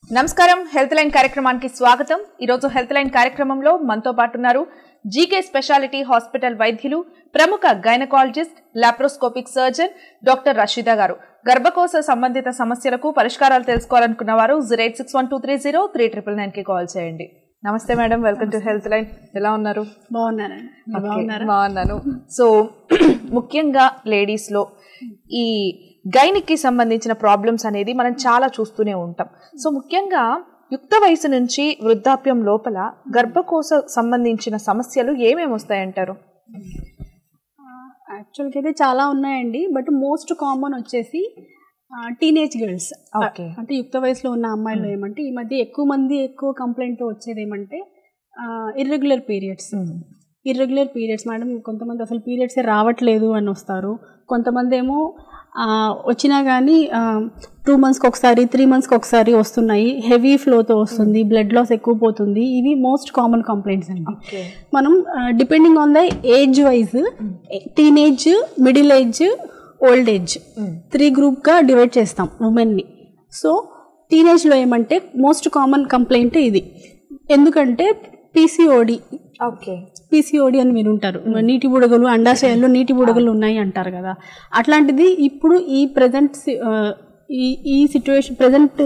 నమస్కారం health line కార్యక్రమానికి స్వాగతం ఈరోజు హెల్త్ లైన్ కార్యక్రమంలో మనతో పాటు ఉన్నారు జీకే స్పెషాలిటీ హాస్పిటల్ వైద్యులు ప్రముఖ gynaecologist laparoscopic surgeon doctor Rasheeda గారు గర్భకోశ సంబంధిత సమస్యలకు పరిష్కారాలు తెలుసుకోవాలనుకున్న వారు zero eight six one two three zero three triple nine కి కాల్ చేయండి namaste madam welcome to health line ఎలా ఉన్నారు బాగున్నారండి మీరు ఓకే, బాగున్నారా బాగున్నాను సో ముఖ్యంగా లేడీస్ లో ఈ గైనిక్ కి సంబంధించిన ప్రాబ్లమ్స్ అనేది మనం చాలా చూస్తూనే ఉంటాం సో ముఖ్యంగా యుక్త వయసు నుంచి వృద్ధాప్యం లోపల గర్భకోశ సంబంధించిన సమస్యలు ఏమేమి వస్తాయంటారు యాక్చువల్గా అయితే చాలా ఉన్నాయండి బట్ మోస్ట్ కామన్ వచ్చేసి టీనేజ్ గర్ల్స్ ఓకే అంటే యుక్త వయసులో ఉన్న అమ్మాయిలు ఏమంటే ఈ మధ్య ఎక్కువ మంది ఎక్కువ కంప్లైంట్ వచ్చేది ఏమంటే irregular periods irregular periods madam కొంతమంది అసలు పీరియడ్సే రావట్లేదు అని వస్తారు కొంతమంది ఏమో ఆ, వచ్చినా కానీ టూ మంత్స్కి ఒకసారి త్రీ మంత్స్కి ఒకసారి వస్తున్నాయి హెవీ ఫ్లోతో వస్తుంది బ్లడ్ లాస్ ఎక్కువ పోతుంది ఇవి మోస్ట్ కామన్ కంప్లైంట్స్ అండి ఓకే మనం depending on the age wise teenage middle age old age three గ్రూప్గా డివైడ్ చేస్తాం ఉమెన్ని సో టీనేజ్లో ఏమంటే మోస్ట్ కామన్ కంప్లైంట్ ఇది ఎందుకంటే పీసీఓడి ఓకే పీసీఓడి అని మీరు ఉంటారు నీటి బుడగలు అండాశయాల్లో నీటి బుడగలు ఉన్నాయి అంటారు కదా అట్లాంటిది ఇప్పుడు ఈ ప్రజెంట్ ఈ ఈ సిచ్యువేషన్ ప్రజెంట్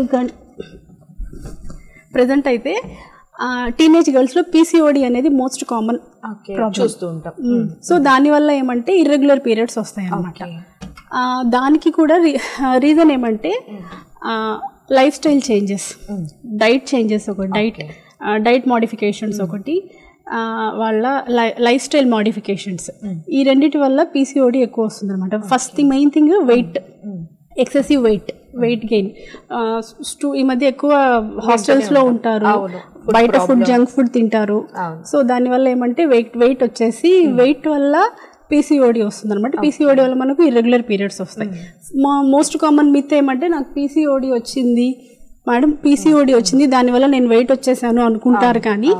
ప్రజెంట్ అయితే టీనేజ్ గర్ల్స్లో పీసీఓడి అనేది మోస్ట్ కామన్ ఓకే చూస్తూ ఉంటాం సో దానివల్ల ఏమంటే ఇర్రెగ్యులర్ పీరియడ్స్ వస్తాయి అన్నమాట ఆ, దానికి కూడా రీజన్ ఏమంటే life style changes diet changes ఒకటి డైట్ డైట్ మోడిఫికేషన్స్ ఒకటి ఆ, వాళ్ళ లైఫ్ స్టైల్ మోడిఫికేషన్స్ ఈ రెండిటి వల్ల పీసీఓడి ఎక్కువ వస్తుంది అనమాట first thing main thing weight excessive weight weight gain స్టూ ఈ మధ్య ఎక్కువ హాస్టల్స్ లో ఉంటారు అవును. బయట ఫుడ్ జంక్ ఫుడ్ తింటారు అవును. సో దానివల్ల ఏమంటే వెయిట్ వెయిట్ వచ్చేసి వెయిట్ వల్ల పీసీఓడి వస్తుంది అనమాట పీసీఓడి వల్ల మనకు ఇర్రెగ్యులర్ పీరియడ్స్ వస్తాయి మోస్ట్ కామన్ మిత్ ఏమంటే నాకు పీసీఓడి వచ్చింది మేడం పీసీఓడి వచ్చింది దానివల్ల నేను వెయిట్ వచ్చేసాను అనుకుంటారు కానీ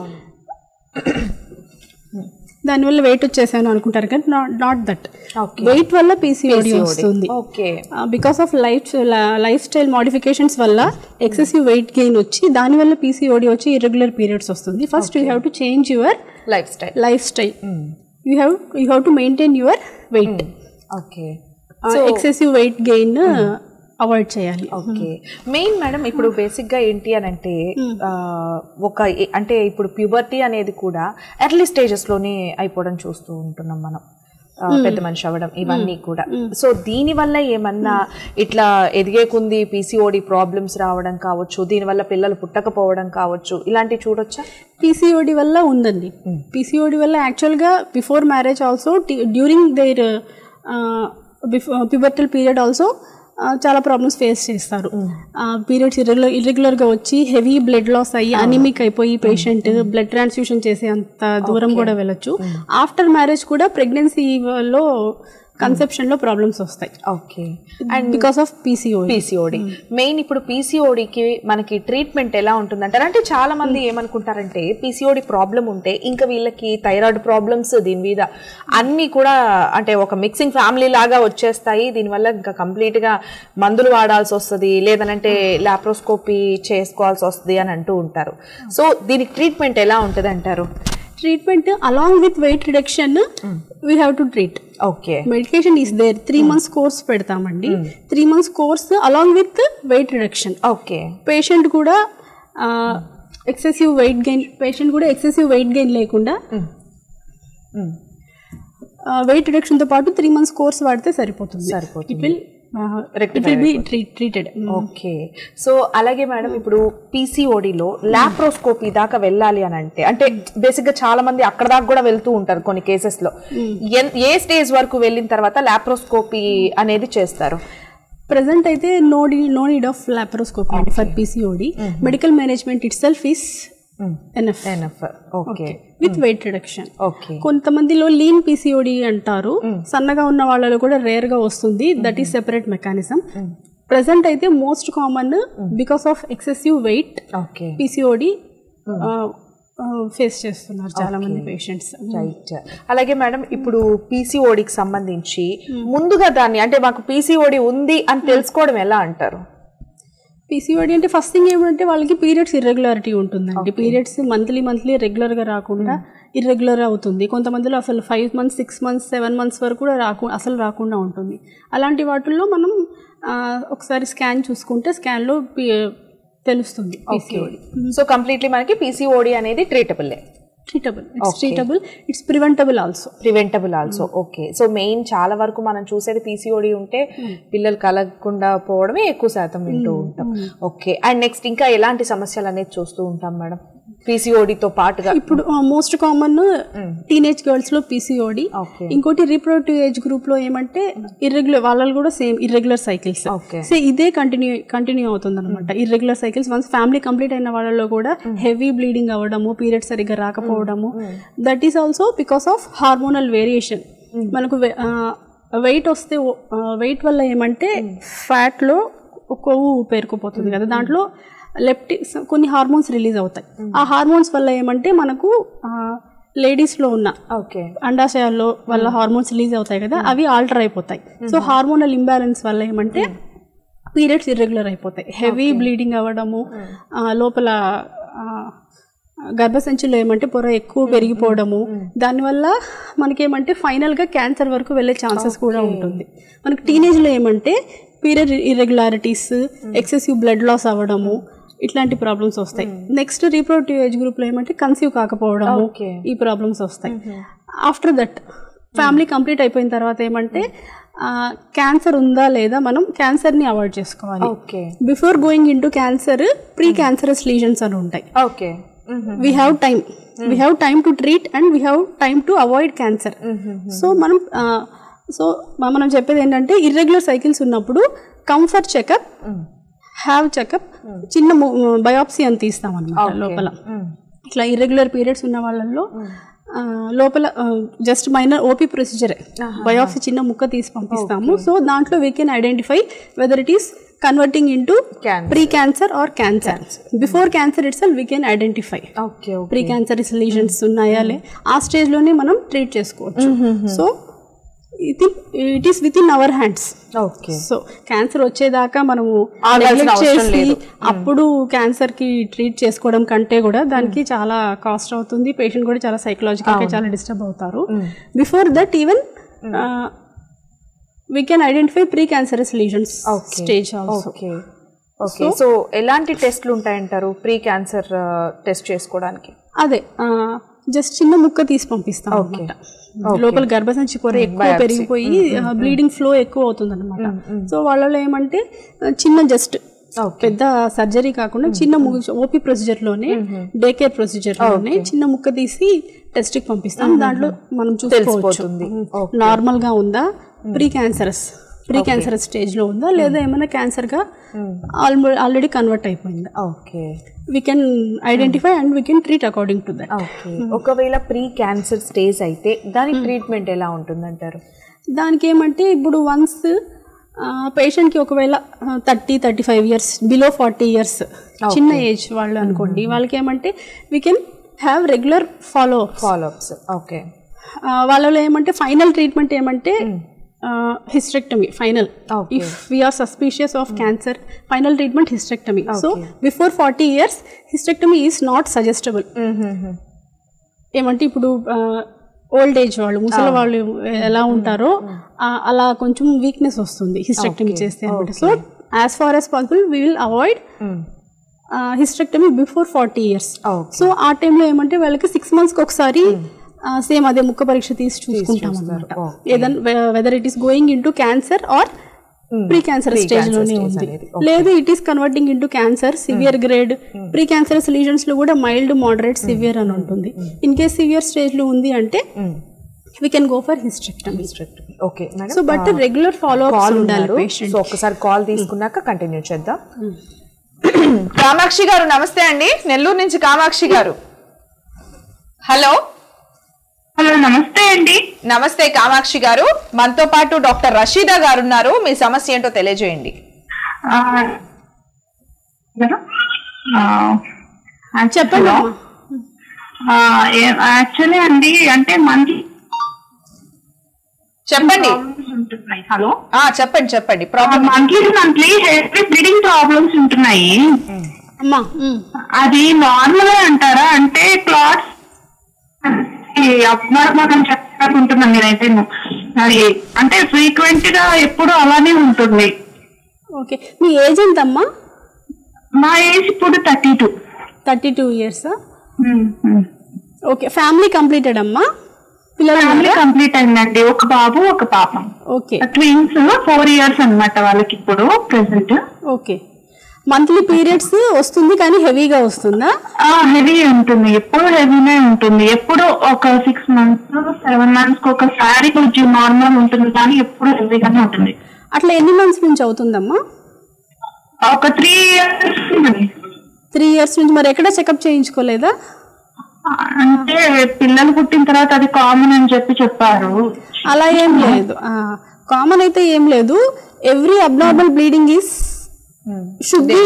దానివల్ల వెయిట్ వచ్చేసాను అనుకుంటారు కానీ not not that okay weight వల్ల పీసీఓడి వస్తుంది okay because of life life style modifications వల్ల ఎక్సెసివ్ వెయిట్ గెయిన్ వచ్చి దానివల్ల పీసీఓడి వచ్చి ఇర్రెగ్యులర్ పీరియడ్స్ వస్తుంది first you have to change your life style life style you have you have to maintain your weight okay excessive weight gain avoid చేయాలి okay main madam ఇప్పుడు basic గా ఏంటి అని అంటే ఆ, ఒక ఏ- అంటే ఇప్పుడు ప్యూబర్టీ అనేది కూడా ఎర్లీ స్టేజెస్ లోనే అయిపోవడం చూస్తూ ఉంటున్నాం మనం ఆ, పెద్ద మనిషి అవ్వడం ఇవన్నీ కూడా సో దీని వల్ల ఏమన్నా ఇట్లా ఎదిగే కొంది పీసీఓడి ప్రాబ్లమ్స్ రావడం కావచ్చు దీని వల్ల పిల్లలు పుట్టకపోవడం కావచ్చు ఇలాంటివి చూడొచ్చా పీసీఓడి వల్ల ఉందండి పీసీఓడి వల్ల యాక్చువల్గా before marriage also during their pubertal period also చాలా ప్రాబ్లమ్స్ ఫేస్ చేస్తారు పీరియడ్స్ ఇర్రెగ్యులర్ ఇర్రెగ్యులర్గా వచ్చి హెవీ బ్లడ్ లాస్ అయ్యి అనిమిక్ అయిపోయి పేషెంట్ బ్లడ్ ట్రాన్స్ఫ్యూషన్ చేసే అంత దూరం కూడా వెళ్ళొచ్చు ఆఫ్టర్ మ్యారేజ్ కూడా ప్రెగ్నెన్సీలో కన్సెప్షన్లో ప్రాబ్లమ్స్ వస్తాయి okay because of PCOD PCOD main ఇప్పుడు పీసీఓడికి మనకి ట్రీట్మెంట్ ఎలా ఉంటుందంటారు అంటే చాలా మంది ఏమనుకుంటారంటే పీసీఓడి ప్రాబ్లం ఉంటే ఇంకా వీళ్ళకి థైరాయిడ్ ప్రాబ్లమ్స్ దీని మీద అన్ని కూడా అంటే ఒక మిక్సింగ్ ఫ్యామిలీ లాగా వచ్చేస్తాయి దీనివల్ల ఇంకా కంప్లీట్ గా మందులు వాడాల్సి వస్తుంది లేదనంటే లాప్రోస్కోపీ చేసుకోవాల్సి వస్తుంది అని అంటూ ఉంటారు సో దీనికి ట్రీట్మెంట్ ఎలా ఉంటుంది అంటారు treatment along with weight reduction we have to treat okay medication is there three months course పెడతామండి three months course along with weight reduction okay patient కూడా ఎక్సెసివ్ వెయిట్ గెయిన్ పేషెంట్ కూడా excessive weight gain లేకుండా weight రిడక్షన్తో పాటు three months course వాడితే సరిపోతుంది సరిపోతుంది. It will it will be treated okay so అలాగే మేడం ఇప్పుడు పీసీఓడిలో లాప్రోస్కోపీ దాకా వెళ్ళాలి అని అంటే అంటే బేసిక్ గా చాలా మంది అక్కడ దాకా కూడా వెళ్తూ ఉంటారు కొన్ని కేసెస్ లో ఎన్- ఏ స్టేజ్ వరకు వెళ్ళిన తర్వాత లాప్రోస్కోపీ అనేది చేస్తారు ప్రజెంట్ అయితే no no need of laparoscopy అండి for PCOD medical management itself is enough enough okay with weight reduction okay కొంతమందిలో లీన్ పీసీఓడి అంటారు సన్నగా ఉన్న వాళ్ళలో కూడా రేర్ గా వస్తుంది that is separate mechanism present అయితే most common because of excessive weight okay PCOD face చేస్తున్నారు చాలా మంది పేషెంట్స్ రైట్ అలాగే మేడం ఇప్పుడు పీసీఓడికి సంబంధించి ముందుగా దాన్ని అంటే మాకు పీసీఓడి ఉంది అని తెలుసుకోవడం ఎలా అంటారు పీసీఓడి అంటే ఫస్ట్ థింగ్ ఏమంటే వాళ్ళకి పీరియడ్స్ ఇర్రెగ్యులారిటీ ఉంటుందండి పీరియడ్స్ మంత్లీ మంత్లీ రెగ్యులర్గా రాకుండా ఇర్రెగ్యులర్ అవుతుంది కొంతమందిలో అసలు five months six months seven months వరకు కూడా రాకు అసలు రాకుండా ఉంటుంది అలాంటి వాటిల్లో మనం ఆ, ఒకసారి స్కాన్ చూసుకుంటే స్కాన్లో తెలుస్తుంది పీసీఓడి సో కంప్లీట్లీ మనకి పీసీఓడి అనేది treatable treatable it's treatable it's preventable also preventable also okay so main చాలా వరకు మనం చూసేది పీసీఓడి ఉంటే పిల్లలు కలగకుండా పోవడమే ఎక్కువ శాతం వింటూ ఉంటాం ఓకే అండ్ నెక్స్ట్ ఇంకా ఎలాంటి సమస్యలు అనేది చూస్తూ ఉంటాం మేడం పీసీఓడితో పాటుగా ఇప్పుడు మోస్ట్ కామన్ టీనేజ్ గర్ల్స్ లో పీసీఓడి ఓకే ఇంకోటి రీప్రొడక్టివ్ ఏజ్ గ్రూప్ లో ఏమంటే ఇర్రెగ్యులర్ వాళ్ళలో కూడా same irregular cycles okay so ఇదే కంటిన్యూ కంటిన్యూ అవుతుంది అనమాట irregular cycles once family complete అయిన వాళ్ళలో కూడా హెవీ బ్లీడింగ్ అవ్వడము పీరియడ్ సరిగ్గా రాకపోవడము that is also because of hormonal variation మనకు వెయిట్ వస్తే వెయిట్ వల్ల ఏమంటే ఫ్యాట్లో కొవ్వు పేరుకుపోతుంది కదా దాంట్లో లెప్టి కొన్ని హార్మోన్స్ రిలీజ్ అవుతాయి ఆ హార్మోన్స్ వల్ల ఏమంటే మనకు లేడీస్లో ఉన్న ఓకే అండాశయాల్లో వల్ల హార్మోన్స్ రిలీజ్ అవుతాయి కదా అవి ఆల్టర్ అయిపోతాయి సో హార్మోనల్ ఇంబ్యాలెన్స్ వల్ల ఏమంటే పీరియడ్స్ ఇర్రెగ్యులర్ అయిపోతాయి హెవీ బ్లీడింగ్ అవ్వడము ఆ, లోపల ఆ, గర్భసంచిలో ఏమంటే పొర ఎక్కువ పెరిగిపోవడము దానివల్ల మనకేమంటే ఫైనల్గా క్యాన్సర్ వరకు వెళ్ళే ఛాన్సెస్ కూడా ఉంటుంది మనకి టీనేజ్లో ఏమంటే period irregularities excessive blood loss అవ్వడము ఇట్లాంటి ప్రాబ్లమ్స్ వస్తాయి నెక్స్ట్ రీప్రొడక్టివ్ ఏజ్ గ్రూప్లో ఏమంటే కన్సీవ్ కాకపోవడము ఓకే ఈ ప్రాబ్లమ్స్ వస్తాయి ఆఫ్టర్ దట్ ఫ్యామిలీ కంప్లీట్ అయిపోయిన తర్వాత ఏమంటే క్యాన్సర్ ఉందా లేదా మనం క్యాన్సర్ని అవాయిడ్ చేసుకోవాలి okay before going into cancer pre cancerous lesions అని ఉంటాయి okay we have time we have time to treat and we have time to avoid cancer so మనం సో మనం చెప్పేది ఏంటంటే ఇర్రెగ్యులర్ సైకిల్స్ ఉన్నప్పుడు కంఫర్ట్ చెకప్ హ్యావ్ చెకప్ చిన్న biopsy అని తీస్తాం అనమాట లోపల ఇట్లా ఇర్రెగ్యులర్ పీరియడ్స్ ఉన్న వాళ్ళల్లో ఆ, లోపల just minor OP procedure biopsy చిన్న ముక్క తీసి పంపిస్తాము సో దాంట్లో we can identify whether it is converting into Cancer. Pre cancer or cancer before cancer it's we can identify okay okay pre cancerous lesions ఉన్నాయా లే ఆ స్టేజ్లోనే మనం ట్రీట్ చేసుకోవచ్చు సో ఇది it is within our hands okay so cancer వచ్చేదాకా మనము ఆగాల్సిన neglect అవసరం చేసి లేదు. అప్పుడు క్యాన్సర్ కి ట్రీట్ చేసుకోవడం కంటే కూడా దానికి చాలా కాస్ట్ అవుతుంది పేషెంట్ కూడా చాలా సైకలాజికల్ గా చాలా డిస్టర్బ్ అవుతారు before that even we can identify pre cancerous lesions stage also okay okay so ఎలాంటి టెస్ట్లు ఉంటాయంటారు ప్రీ క్యాన్సర్ టెస్ట్ చేసుకోవడానికి అదే జస్ట్ చిన్న ముక్క తీసి పంపిస్తాం అనమాట లోపల గర్భసంచి పొర ఎక్కువ పెరిగిపోయి బ్లీడింగ్ ఫ్లో ఎక్కువ అవుతుంది అనమాట సో వాళ్ళలో ఏమంటే ఆ, చిన్న జస్ట్ పెద్ద సర్జరీ కాకుండా చిన్న ఓపీ ప్రొసీజర్ లోనే డే కేర్ ప్రొసీజర్ లోనే చిన్న ముక్క తీసి టెస్ట్ కి పంపిస్తాం దాంట్లో మనం చూసుకోవచ్చు నార్మల్ గా ఉందా pre cancerous pre cancerous stage లో ఉందా లేదా ఏమైనా క్యాన్సర్ గా ఆల్రెడీ కన్వర్ట్ అయిపోయిందా okay we can identify and we can treat according to that okay ఒకవేళ ప్రీ క్యాన్సర్ స్టేజ్ అయితే దాని ట్రీట్మెంట్ ఎలా ఉంటుందంటారు దానికి ఏమంటే ఇప్పుడు వన్స్ పేషెంట్కి ఒకవేళ thirty thirty five years below forty years చిన్న ఏజ్ వాళ్ళు అనుకోండి వాళ్ళకి ఏమంటే we can have regular follow follow ups okay వాళ్ళలో ఏమంటే ఫైనల్ ట్రీట్మెంట్ ఏమంటే hysterectomy final Okay. If we are suspicious of cancer final treatment hysterectomy so before forty years hysterectomy is not suggestable ఏమంటే ఇప్పుడు ఓల్డ్ ఏజ్ వాళ్ళు ముసలి వాళ్ళు ఎలా ఉంటారో ఆ, అలా కొంచెం వీక్నెస్ వస్తుంది హిస్టెక్టమీ చేస్తే అనమాట so as far as possible we will avoid hysterectomy before forty years okay so ఆ టైంలో ఏమంటే వాళ్ళకి సిక్స్ మంత్స్కి ఒకసారి సేమ్ అదే ముక్క పరీక్ష తీసి చూసుకుంటాం అనమాట ఏదైనా whether it is going into cancer or pre cancer stage లోనే ఉంది లేదు it is converting into cancer severe grade pre cancerous lesions లో కూడా మైల్డ్ మోడరేట్ సివియర్ అని ఉంటుంది ఇన్ కేస్ సివియర్ స్టేజ్ లో ఉంది అంటే we can go for hysterectomy okay madam so but regular follow call up ఉండాలి ఉన్నారు పేషెంట్ సో ఒకసారి కాల్ తీసుకున్నాక కంటిన్యూ చేద్దాం కామాక్షి గారు నమస్తే అండి నెల్లూరు నుంచి కామాక్షి గారు హలో హలో నమస్తే అండి నమస్తే కామాక్షి గారు మనతో పాటు డాక్టర్ రషీదా గారు ఉన్నారు మీ సమస్య ఏంటో తెలియజేయండి ఆ, మేడం? ఆ, చెప్పండి హలో. అమ్మా. ఆ, ఏ- యాక్చువల్లీ అండి అంటే మంచి చెప్పండి ఉంటున్నాయి హలో ఆ చెప్పండి చెప్పండి problem monthly monthly heavy bleeding problems ఉంటున్నాయి అమ్మా ఉమ్. అది నార్మల్ అంటారా అంటే క్లాత్స్ అబ్నార్మల్ అని చెప్పాలనుకుంటున్నాను నేనైతే అది అంటే ఫ్రీక్వెంట్ గా ఎప్పుడు అలానే ఉంటుంది ఓకే మీ ఏజ్ ఎంతమ్మా మా ఏజ్ ఇప్పుడు thirty two thirty two years okay family completed అమ్మా పిల్లలు ఫ్యామిలీ ఉన్నారా? కంప్లీట్ అయిందండి ఒక బాబు ఒక పాప ఓకే ట్విన్స్ ఫోర్ ఇయర్స్ అన్నమాట వాళ్ళకి ఇప్పుడు ప్రెసెంట్ ఓకే మంత్లీ పీరియడ్స్ వస్తుంది కానీ హెవీగా వస్తుందా హెవీ ఉంటుంది ఎప్పుడు హెవీనే ఉంటుంది ఎప్పుడు ఒక సిక్స్ మంత్స్ సెవెన్ మంత్స్ ఒకసారి కొంచెం నార్మల్ ఉంటుంది కానీ ఎప్పుడు హెవీగానే ఉంటుంది అట్లా ఎన్ని మంత్స్ నుంచి అవుతుందమ్మా ఒక త్రీ ఇయర్స్ త్రీ ఇయర్స్ నుంచి మరి ఎక్కడ చెకప్ చేయించుకోలేదా అంటే పిల్లలు పుట్టిన తర్వాత అది కామన్ అని చెప్పి చెప్పారు అలా ఏం లేదు కామన్ అయితే ఏం లేదు every abnormal bleeding is should be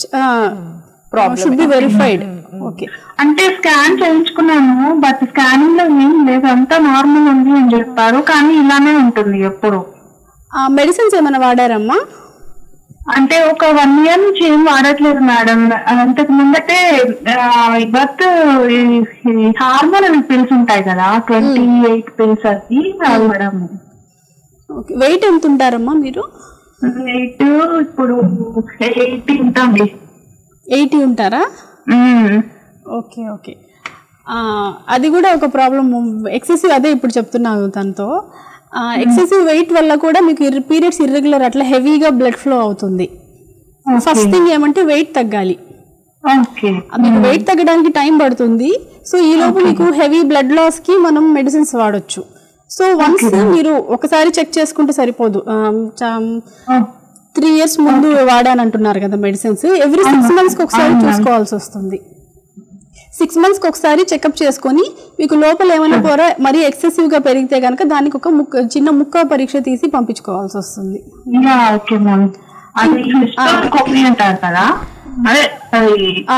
should be verified okay అంటే స్కాన్ చేయించుకున్నాను బట్ స్కానింగ్ లో ఏం లేదు అంతా నార్మల్ ఉంది అని చెప్పారు కానీ ఇలానే ఉంటుంది ఎప్పుడు మెడిసిన్స్ ఏమైనా వాడారమ్మా అంటే ఒక వన్ ఇయర్ నుంచి ఏం వాడట్లేదు మేడం అంతకు ముందటే బర్త్ హార్మోన్ అని పిల్స్ ఉంటాయి కదా ట్వంటీ ఎయిట్ పిల్స్ అది మేడం ఓకే వెయిట్ ఎంత ఉంటారమ్మా మీరు ఎయిట్ ఇప్పుడు ఎయిటీ ఉంటుంది ఎయిటీ ఉంటారా ఉమ్. ఓకే ఓకే ఆ, అది కూడా ఒక ప్రాబ్లమ్ ఎక్సెసివ్ అదే ఇప్పుడు చెప్తున్నాను తనతో ఎక్సెసివ్ వెయిట్ వల్ల కూడా మీకు పీరియడ్స్ ఇర్రెగ్యులర్ అట్లా హెవీగా బ్లడ్ ఫ్లో అవుతుంది ఫస్ట్ థింగ్ ఏమంటే వెయిట్ తగ్గాలి ఓకే ఆ, మీకు వెయిట్ తగ్గడానికి టైం పడుతుంది సో ఈ లోపు మీకు హెవీ బ్లడ్ లాస్ కి మనం మెడిసిన్స్ వాడొచ్చు సో వన్స్ మీరు ఒకసారి చెక్ చేసుకుంటే సరిపోదు త్రీ ఇయర్స్ ముందు వాడానంటున్నారు కదా మెడిసిన్స్ ఎవ్రీ సిక్స్ మంత్స్కి ఒకసారి చూసుకోవాల్సి వస్తుంది సిక్స్ మంత్స్కి ఒకసారి చెకప్ చేసుకొని మీకు లోపల ఏమైనా పొర మరీ excessive గా పెరిగితే కనుక దానికి ఒక ముక్క చిన్న ముక్క పరీక్ష తీసి పంపించుకోవాల్సి వస్తుంది యా ఓకే మ్యామ్ అది హిస్టోస్కోపీ అంటారు కదా అదే అది ఆ,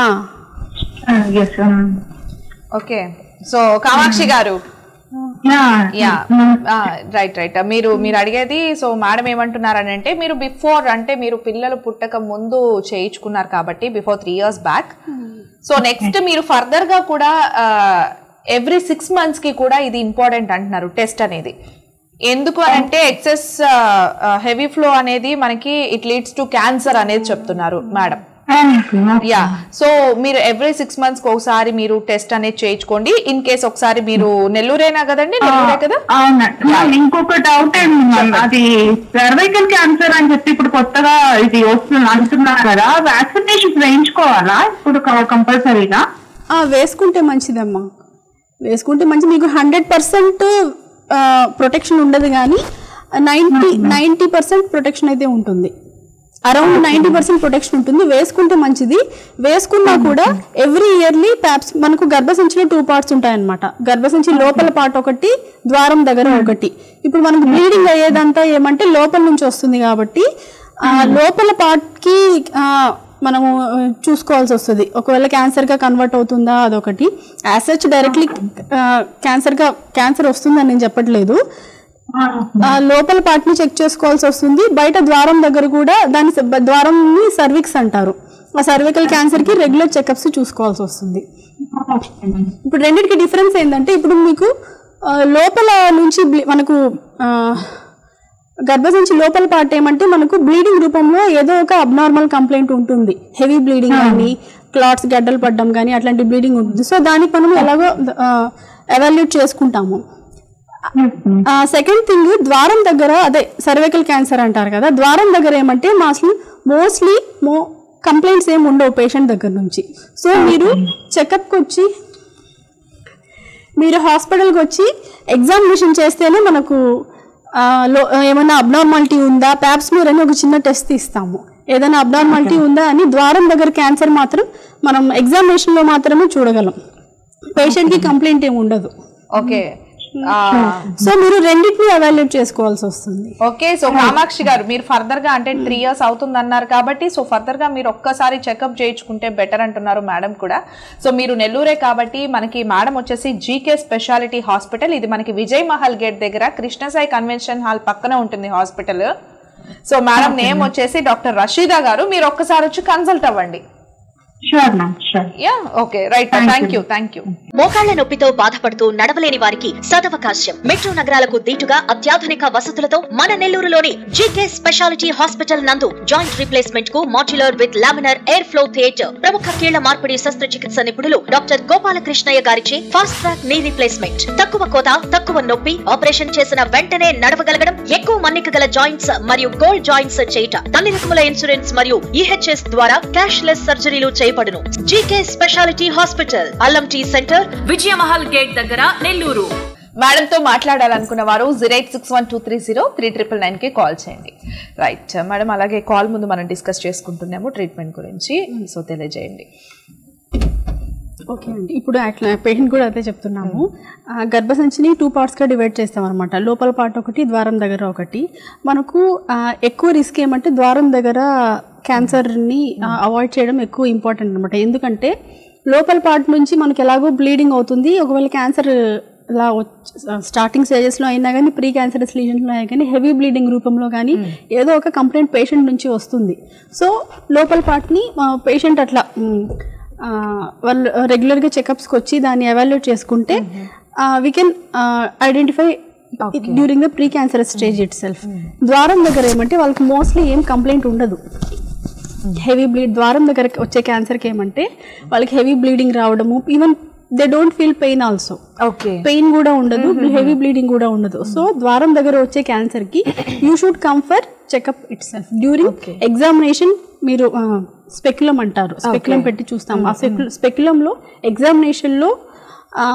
ఎస్ ఓకే సో కామాక్షి గారు యా యా రైట్ రైట్ మీరు మీరు అడిగేది సో మేడం ఏమంటున్నారని అంటే మీరు బిఫోర్ అంటే మీరు పిల్లలు పుట్టక ముందు చేయించుకున్నారు కాబట్టి before three years back so next మీరు ఫర్దర్ గా కూడా ఎవ్రీ సిక్స్ మంత్స్ కి కూడా ఇది ఇంపార్టెంట్ అంటున్నారు టెస్ట్ అనేది ఎందుకు అని అంటే ఎక్సెస్ హెవీ ఫ్లో అనేది మనకి ఇట్ లీడ్స్ టు క్యాన్సర్ అనేది చెప్తున్నారు మేడం యా సో మీరు ఎవ్రీ సిక్స్ మంత్స్ కి ఒకసారి మీరు టెస్ట్ అనేది చేయించుకోండి ఇన్ కేస్ ఒకసారి మీరు నెల్లూరేనా కదండి నెల్లూరే కదా అవునండి మ్యామ్, ఇంకొక డౌట్ ఏంటి మ్యామ్ అది సర్వైకల్ క్యాన్సర్ అని చెప్పి ఇప్పుడు కొత్తగా ఇది వస్తుంది అంటున్నారు కదా వ్యాక్సినేషన్ వేయించుకోవాలా ఇప్పుడు కంపల్సరీగా ఆ, వేసుకుంటే మంచిదమ్మా వేసుకుంటే మంచి మీకు హండ్రెడ్ పర్సెంట్ ప్రొటెక్షన్ ఉండదు కానీ నైంటీ నైంటీ పర్సెంట్ ప్రొటెక్షన్ అయితే ఉంటుంది అరౌండ్ నైంటీ పర్సెంట్ ప్రొటెక్షన్ ఉంటుంది వేసుకుంటే మంచిది వేసుకున్నా కూడా ఎవ్రీ ఇయర్లీ ప్యాప్స్ మనకు గర్భసంచిలో టూ పార్ట్స్ ఉంటాయన్నమాట గర్భసంచి లోపల పార్ట్ ఒకటి ద్వారం దగ్గర ఒకటి ఇప్పుడు మనకు బ్లీడింగ్ అయ్యేదంతా ఏమంటే లోపల నుంచి వస్తుంది కాబట్టి ఆ లోపల పార్ట్కి మనము ఆ, చూసుకోవాల్సి వస్తుంది ఒకవేళ క్యాన్సర్గా కన్వర్ట్ అవుతుందా అదొకటి యాసచ్ డైరెక్ట్లీ క్యాన్సర్గా క్యాన్సర్ వస్తుందని నేను చెప్పట్లేదు ఆ లోపల పార్ట్ని చెక్ చేసుకోవాల్సి వస్తుంది బయట ద్వారం దగ్గర కూడా దాని స- ద్వారంని సర్విక్స్ అంటారు ఆ సర్వికల్ క్యాన్సర్కి రెగ్యులర్ చెకప్స్ చూసుకోవాల్సి వస్తుంది ఇప్పుడు రెండింటికి డిఫరెన్స్ ఏంటంటే ఇప్పుడు మీకు ఆ, లోపల నుంచి బ్లి- మనకు ఆ, గర్భసంచి లోపల పార్ట్ ఏమంటే మనకు బ్లీడింగ్ రూపంలో ఏదో ఒక అబ్నార్మల్ కంప్లైంట్ ఉంటుంది హెవీ బ్లీడింగ్ కానీ క్లాట్స్ గడ్డలు పడ్డం కానీ అట్లాంటి బ్లీడింగ్ ఉంటుంది సో దానికి మనం ఎలాగో ఎవాల్యూట్ చేసుకుంటాము సెకండ్ థింగ్ ద్వారం దగ్గర అదే సర్వైకల్ క్యాన్సర్ అంటారు కదా ద్వారం దగ్గర ఏమంటే మా అసలు మోస్ట్లీ మో కంప్లైంట్స్ ఏమి ఉండవు పేషెంట్ దగ్గర నుంచి సో మీరు చెకప్కి వచ్చి మీరు హాస్పిటల్కి వచ్చి ఎగ్జామినేషన్ చేస్తేనే మనకు ఆ, లో ఏమైనా అబ్నార్మాలిటీ ఉందా ప్యాప్స్మీర్ అని ఒక చిన్న టెస్ట్ తీస్తాము ఏదైనా అబ్నార్మాలిటీ ఉందా అని ద్వారం దగ్గర క్యాన్సర్ మాత్రం మనం ఎగ్జామినేషన్లో మాత్రమే చూడగలం పేషెంట్కి కంప్లైంట్ ఏమి ఉండదు ఓకే సో మీరు రెండింటిని అవాల్యుయేట్ చేసుకోవాల్సి వస్తుంది ఓకే సో కామాక్షి గారు మీరు ఫర్దర్ గా అంటే త్రీ ఇయర్స్ అవుతుంది అన్నారు కాబట్టి సో ఫర్దర్ గా మీరు ఒక్కసారి చెకప్ చేయించుకుంటే బెటర్ అంటున్నారు మేడం కూడా సో మీరు నెల్లూరే కాబట్టి మనకి మేడం వచ్చేసి జీకే స్పెషాలిటీ హాస్పిటల్ ఇది మనకి విజయ్ మహల్ గేట్ దగ్గర కృష్ణసాయి కన్వెన్షన్ హాల్ పక్కన ఉంటుంది హాస్పిటల్ సో మేడం నేమ్ వచ్చేసి డాక్టర్ రషీదా గారు మీరు ఒక్కసారి వచ్చి కన్సల్ట్ అవ్వండి sure ma'am sure yeah okay right thank you thank you మోకాళ్ల నొప్పితో బాధపడుతూ నడవలేని వారికి సదవకాశం మెట్రో నగరాలకు దీటుగా అత్యాధునిక వసతులతో మన నెల్లూరులోని జీకే స్పెషాలిటీ హాస్పిటల్ నందు జాయింట్ రీప్లేస్మెంట్ కు modular with laminar air flow theatre ప్రముఖ కీళ్ల మార్పిడి శస్త్రచికిత్స నిపుణులు డాక్టర్ గోపాలకృష్ణయ్య గారిచే ఫాస్ట్ ట్రాక్ నీ రీప్లేస్మెంట్ తక్కువ కోత తక్కువ నొప్పి ఆపరేషన్ చేసిన వెంటనే నడవగలగడం ఎక్కువ మన్నిక గల జాయింట్స్ మరియు గోల్డ్ జాయింట్స్ చేయుట అన్ని రకముల ఇన్సూరెన్స్ మరియు ఈహెచ్ఎస్ ద్వారా క్యాష్ లెస్ సర్జరీలు చేయబడును జీకే స్పెషాలిటీ హాస్పిటల్ అల్లం టీ సెంటర్ విజయమహల్ గేట్ దగ్గర నెల్లూరు మేడం తో మాట్లాడాలనుకున్న వారు zero eight six one two three zero three triple nine కి కాల్ చేయండి రైట్ మేడం అలాగే కాల్ ముందు మనం డిస్కస్ చేసుకుంటున్నాము ట్రీట్మెంట్ గురించి సో తెలియజేయండి ఓకే అండి ఇప్పుడు అట్లా పేషెంట్ కూడా అదే చెప్తున్నాము ఆ, గర్భసంచిని టూ పార్ట్స్గా డివైడ్ చేస్తాం అనమాట లోపల పార్ట్ ఒకటి ద్వారం దగ్గర ఒకటి మనకు ఆ, ఎక్కువ రిస్క్ ఏమంటే ద్వారం దగ్గర క్యాన్సర్ని అవాయిడ్ చేయడం ఎక్కువ ఇంపార్టెంట్ అనమాట ఎందుకంటే లోపల పార్ట్ నుంచి మనకి ఎలాగో బ్లీడింగ్ అవుతుంది ఒకవేళ క్యాన్సర్ ఇలా స్టార్టింగ్ స్టేజెస్లో అయినా కానీ ప్రీ క్యాన్సరస్ లీజన్స్లో అయినా కానీ హెవీ బ్లీడింగ్ రూపంలో కానీ ఏదో ఒక కంప్లైంట్ పేషెంట్ నుంచి వస్తుంది సో లోపల పార్ట్ని పేషెంట్ అట్లా మ్, ఆ, వాళ్ళు రెగ్యులర్గా చెకప్స్కి వచ్చి దాన్ని ఎవాల్యుయేట్ చేసుకుంటే we can identify during the pre cancerous stage itself ద్వారం దగ్గర ఏమంటే వాళ్ళకి మోస్ట్లీ ఏం కంప్లైంట్ ఉండదు హెవీ బ్లీడ్ ద్వారం దగ్గర వచ్చే క్యాన్సర్కి ఏమంటే వాళ్ళకి హెవీ బ్లీడింగ్ రావడము even they don't feel pain also okay pain కూడా ఉండదు హెవీ బ్లీడింగ్ కూడా ఉండదు సో ద్వారం దగ్గర వచ్చే క్యాన్సర్ కి you should come for checkup itself during examination మీరు స్పెక్యులం అంటారు స్పెక్యులం పెట్టి చూస్తాం ఆ స్పెక్యులం లో ఎగ్జామినేషన్ లో ఆ,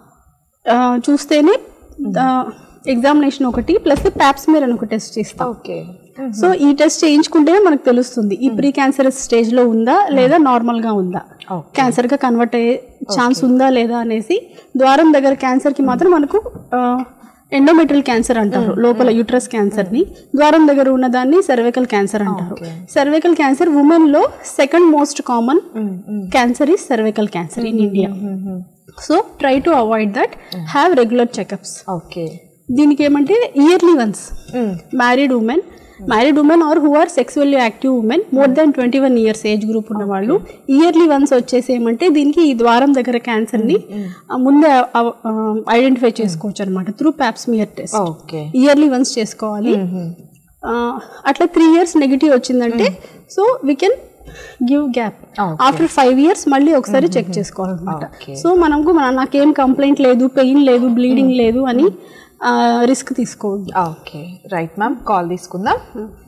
ఆ, చూస్తేనే ఎగ్జామినేషన్ ఒకటి ప్లస్ ప్యాప్స్మేర్ అని ఒక టెస్ట్ చేస్తాం ఓకే సో ఈ టెస్ట్ చేయించుకుంటేనే మనకు తెలుస్తుంది ఈ ప్రీ క్యాన్సరస్ స్టేజ్ లో ఉందా లేదా నార్మల్ గా ఉందా క్యాన్సర్ గా కన్వర్ట్ అయ్యే ఛాన్స్ ఉందా లేదా అనేసి ద్వారం దగ్గర క్యాన్సర్ కి మాత్రం మనకు ఎండోమెట్రియల్ క్యాన్సర్ అంటారు లోపల యూట్రస్ క్యాన్సర్ ని ద్వారం దగ్గర ఉన్నదాన్ని సర్వైకల్ క్యాన్సర్ అంటారు సర్వైకల్ క్యాన్సర్ ఉమెన్ లో second most common cancer is cervical cancer in India so try to avoid that have regular checkups okay దీనికి ఏమంటే yearly once married women married women or who are sexually active women more than twenty one years age group ఉన్న వాళ్ళు yearly once వచ్చేసి ఏమంటే దీనికి ఈ ద్వారం దగ్గర క్యాన్సర్ని ముందే ఐడెంటిఫై చేసుకోవచ్చు అనమాట through pap smear test okay yearly once చేసుకోవాలి ఆ, అట్లా త్రీ ఇయర్స్ నెగిటివ్ వచ్చిందంటే so we can give gap after five years మళ్ళీ ఒకసారి చెక్ చేసుకోవాలన్నమాట సో మనకు మన నాకేం కంప్లైంట్ లేదు పెయిన్ లేదు బ్లీడింగ్ లేదు అని రిస్క్ తీసుకోవద్దు ఓకే రైట్ మ్యామ్ కాల్ తీసుకుందాం